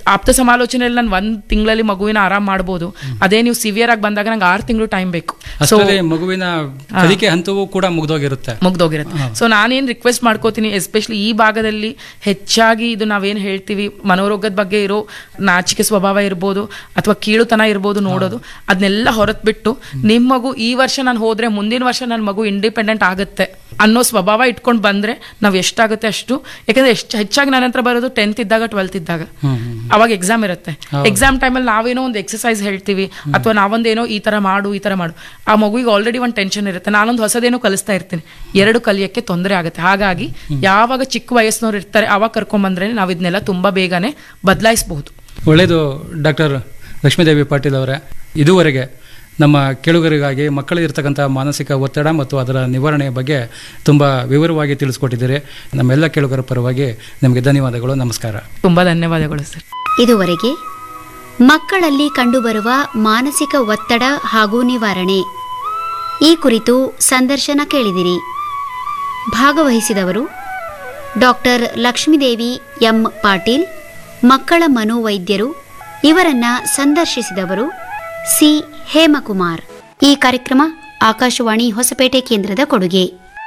ಆಪ್ತ ಸಮಾಲೋಚನೆಯಲ್ಲಿ ನಾನು ಒಂದ್ ತಿಂಗಳಲ್ಲಿ ಮಗುವಿನ ಆರಾಮ್ ಮಾಡ್ಬೋದು ಅದೇ ನೀವು ಸಿವಿಯರ್ ಆಗಿ ಬಂದಾಗ ನಂಗೆ ಆರು ತಿಂಗಳು ಟೈಮ್ ಬೇಕು ಸೊ ಅಷ್ಟರಲ್ಲಿ ಮಗುವಿನ ಕಲಿಕೆ ಹಂತವೂ ಕೂಡ ಮುಗ್ದೋಗಿರುತ್ತೆ ಮುಗ್ದೋಗಿರುತ್ತೆ ಸೊ ನಾನೇನು ರಿಕ್ವೆಸ್ಟ್ ಮಾಡ್ಕೋತೀನಿ ಎಸ್ಪೆಷಲಿ ಈ ಭಾಗದಲ್ಲಿ ಹೆಚ್ಚಾಗಿ ಇದು ನಾವೇನು ಹೇಳ್ತೀವಿ ಮನೋರೋಗದ ಬಗ್ಗೆ ಇರೋ ನಾಚಿಕೆ ಸ್ವಭಾವ ಇರ್ಬೋದು ಅಥವಾ ಕೀಳುತನ ಇರ್ಬೋದು ನೋಡೋದು ಅದನ್ನೆಲ್ಲ ಹೊರತ್ಬಿಟ್ಟು ನಿಮ್ಮ ಮಗು ಈ ವರ್ಷ ನಾನು ಹೋದ್ರೆ ಮುಂದಿನ ವರ್ಷ ನನ್ನ ಮಗು ಇಂಡಿಪೆಂಡೆಂಟ್ ಆಗುತ್ತೆ ಅನ್ನೋ ಸ್ವಭಾವ ಇಟ್ಕೊಂಡು ಬಂದ್ರೆ ನಾವು ಎಷ್ಟಾಗುತ್ತೆ ಅಷ್ಟು ಯಾಕಂದ್ರೆ ಎಷ್ಟು ಹೆಚ್ಚಾಗಿ ನನ್ನ ಹತ್ರ ಬರೋದು ಟೆಂತ್ ಇದ್ದಾಗ ಟ್ವೆಲ್ತ್ ಇದ್ದಾಗ ಅವಾಗ ಎಕ್ಸಾಮ್ ಇರುತ್ತೆ ಎಕ್ಸಾಮ್ ಟೈಮಲ್ಲಿ ನಾವೇನೋ ಒಂದು ಎಕ್ಸಸೈಸ್ ಹೇಳ್ತೀವಿ ಅಥವಾ ನಾವೊಂದೇನೋ ಈ ತರ ಮಾಡು ಈ ತರ ಮಾಡು ಆ ಮಗುವಿಗೆ ಆಲ್ರೆಡಿ ಒಂದು ಟೆನ್ಷನ್ ಇರುತ್ತೆ ನಾನೊಂದು ಹೊಸದೇನೋ ಕಲಿಸ್ತಾ ಇರ್ತೀನಿ ಎರಡು ಕಲಿಯಕ್ಕೆ ತೊಂದರೆ ಆಗುತ್ತೆ ಹಾಗಾಗಿ ಯಾವಾಗ ಚಿಕ್ಕ ವಯಸ್ಸಿನವ್ರು ಇರ್ತಾರೆ ಅವಾಗ ಕರ್ಕೊಂಬಂದ್ರೆ ನಾವು ಇದನ್ನೆಲ್ಲ ತುಂಬಾ ಬೇಗನೆ ಬದಲಾಯಿಸಬಹುದು ಒಳ್ಳೆಯದು ಡಾಕ್ಟರ್ ಲಕ್ಷ್ಮೀದೇವಿ ಪಾಟೀಲ್ ಅವರೇ ಇದುವರೆಗೆ ನಮ್ಮ ಕೇಳುಗರಿಗಾಗಿ ಮಕ್ಕಳಿರ್ತಕ್ಕಂಥ ಮಾನಸಿಕ ಒತ್ತಡ ಮತ್ತು ಅದರ ನಿವಾರಣೆಯ ಬಗ್ಗೆ ತುಂಬ ವಿವರವಾಗಿ ತಿಳಿಸ್ಕೊಟ್ಟಿದ್ದೀರಿ ನಮ್ಮೆಲ್ಲ ಕೇಳುಗರ ಪರವಾಗಿ ನಿಮಗೆ ಧನ್ಯವಾದಗಳು ನಮಸ್ಕಾರ ತುಂಬಾ ಧನ್ಯವಾದಗಳು ಸರ್ ಇದುವರೆಗೆ ಮಕ್ಕಳಲ್ಲಿ ಕಂಡುಬರುವ ಮಾನಸಿಕ ಒತ್ತಡ ಹಾಗೂ ನಿವಾರಣೆ ಈ ಕುರಿತು ಸಂದರ್ಶನ ಕೇಳಿದಿರಿ ಭಾಗವಹಿಸಿದವರು ಡಾಕ್ಟರ್ ಲಕ್ಷ್ಮೀದೇವಿ ಎಂ ಪಾಟೀಲ್ ಮಕ್ಕಳ ಮನೋವೈದ್ಯರು ಇವರನ್ನ ಸಂದರ್ಶಿಸಿದವರು ಸಿ ಹೇಮಕುಮಾರ್ ಈ ಕಾರ್ಯಕ್ರಮ ಆಕಾಶವಾಣಿ ಹೊಸಪೇಟೆ ಕೇಂದ್ರದ ಕೊಡುಗೆ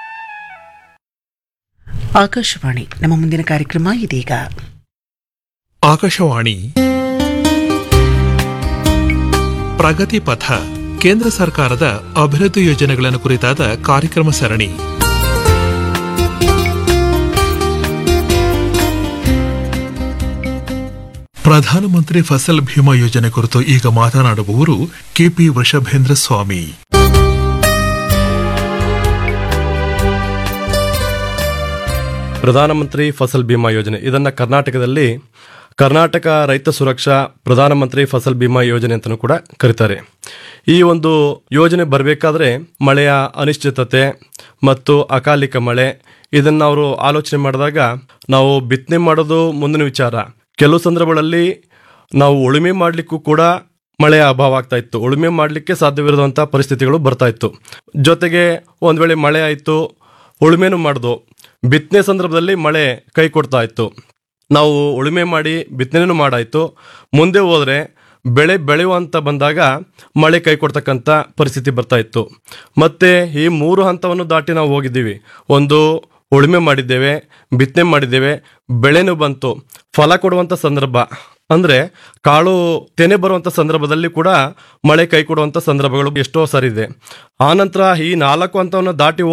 ಆಕಾಶವಾಣಿ ನಮ್ಮ ಮುಂದಿನ ಕಾರ್ಯಕ್ರಮ ಇದೀಗ ಆಕಾಶವಾಣಿ ಪ್ರಗತಿ ಪಥ ಕೇಂದ್ರ ಸರ್ಕಾರದ ಅಭಿವೃದ್ಧಿ ಯೋಜನೆಗಳನ್ನು ಕುರಿತಾದ ಕಾರ್ಯಕ್ರಮ ಸರಣಿ ಪ್ರಧಾನಮಂತ್ರಿ ಫಸಲ್ ಭೀಮಾ ಯೋಜನೆ ಕುರಿತು ಈಗ ಮಾತನಾಡುವವರು ಕೆಪಿ ವೃಷಭೇಂದ್ರ ಸ್ವಾಮಿ ಪ್ರಧಾನಮಂತ್ರಿ ಫಸಲ್ ಬಿಮಾ ಯೋಜನೆ ಇದನ್ನ ಕರ್ನಾಟಕದಲ್ಲಿ ಕರ್ನಾಟಕ ರೈತ ಸುರಕ್ಷಾ ಪ್ರಧಾನಮಂತ್ರಿ ಫಸಲ್ ಬಿಮಾ ಯೋಜನೆ ಅಂತಲೂ ಕೂಡ ಕರೀತಾರೆ ಈ ಒಂದು ಯೋಜನೆ ಬರಬೇಕಾದ್ರೆ ಮಳೆಯ ಅನಿಶ್ಚಿತತೆ ಮತ್ತು ಅಕಾಲಿಕ ಮಳೆ ಇದನ್ನು ಅವರು ಆಲೋಚನೆ ಮಾಡಿದಾಗ ನಾವು ಬಿತ್ತನೆ ಮಾಡೋದು ಮುಂದಿನ ವಿಚಾರ ಕೆಲವು ಸಂದರ್ಭಗಳಲ್ಲಿ ನಾವು ಉಳುಮೆ ಮಾಡಲಿಕ್ಕೂ ಕೂಡ ಮಳೆಯ ಅಭಾವ ಆಗ್ತಾ ಇತ್ತು ಉಳುಮೆ ಮಾಡಲಿಕ್ಕೆ ಸಾಧ್ಯವಿರುವಂಥ ಪರಿಸ್ಥಿತಿಗಳು ಬರ್ತಾ ಇತ್ತು ಜೊತೆಗೆ ಒಂದು ವೇಳೆ ಮಳೆ ಆಯಿತು ಉಳುಮೆನೂ ಮಾಡ್ದು ಬಿತ್ತನೆ ಸಂದರ್ಭದಲ್ಲಿ ಮಳೆ ಕೈ ಕೊಡ್ತಾ ಇತ್ತು ನಾವು ಉಳುಮೆ ಮಾಡಿ ಬಿತ್ತನೆನೂ ಮಾಡಾಯಿತು ಮುಂದೆ ಹೋದರೆ ಬೆಳೆ ಬೆಳೆಯುವಂತ ಬಂದಾಗ ಮಳೆ ಕೈ ಕೊಡ್ತಕ್ಕಂಥ ಪರಿಸ್ಥಿತಿ ಬರ್ತಾ ಇತ್ತು ಮತ್ತೆ ಈ ಮೂರು ಹಂತವನ್ನು ದಾಟಿ ನಾವು ಹೋಗಿದ್ದೀವಿ ಒಂದು ಉಳುಮೆ ಮಾಡಿದ್ದೇವೆ ಬಿತ್ತನೆ ಮಾಡಿದ್ದೇವೆ ಬೆಳೆನೂ ಬಂತು ಫಲ ಕೊಡುವಂಥ ಸಂದರ್ಭ ಅಂದ್ರೆ ಕಾಳು ತೆನೆ ಬರುವಂತ ಸಂದರ್ಭದಲ್ಲಿ ಕೂಡ ಮಳೆ ಕೈ ಕೊಡುವಂತ ಸಂದರ್ಭಗಳು ಎಷ್ಟೋ ಸರಿ ಇದೆ ಆನಂತರ ಈ ನಾಲ್ಕು ಹಂತವನ್ನು ದಾಟಿ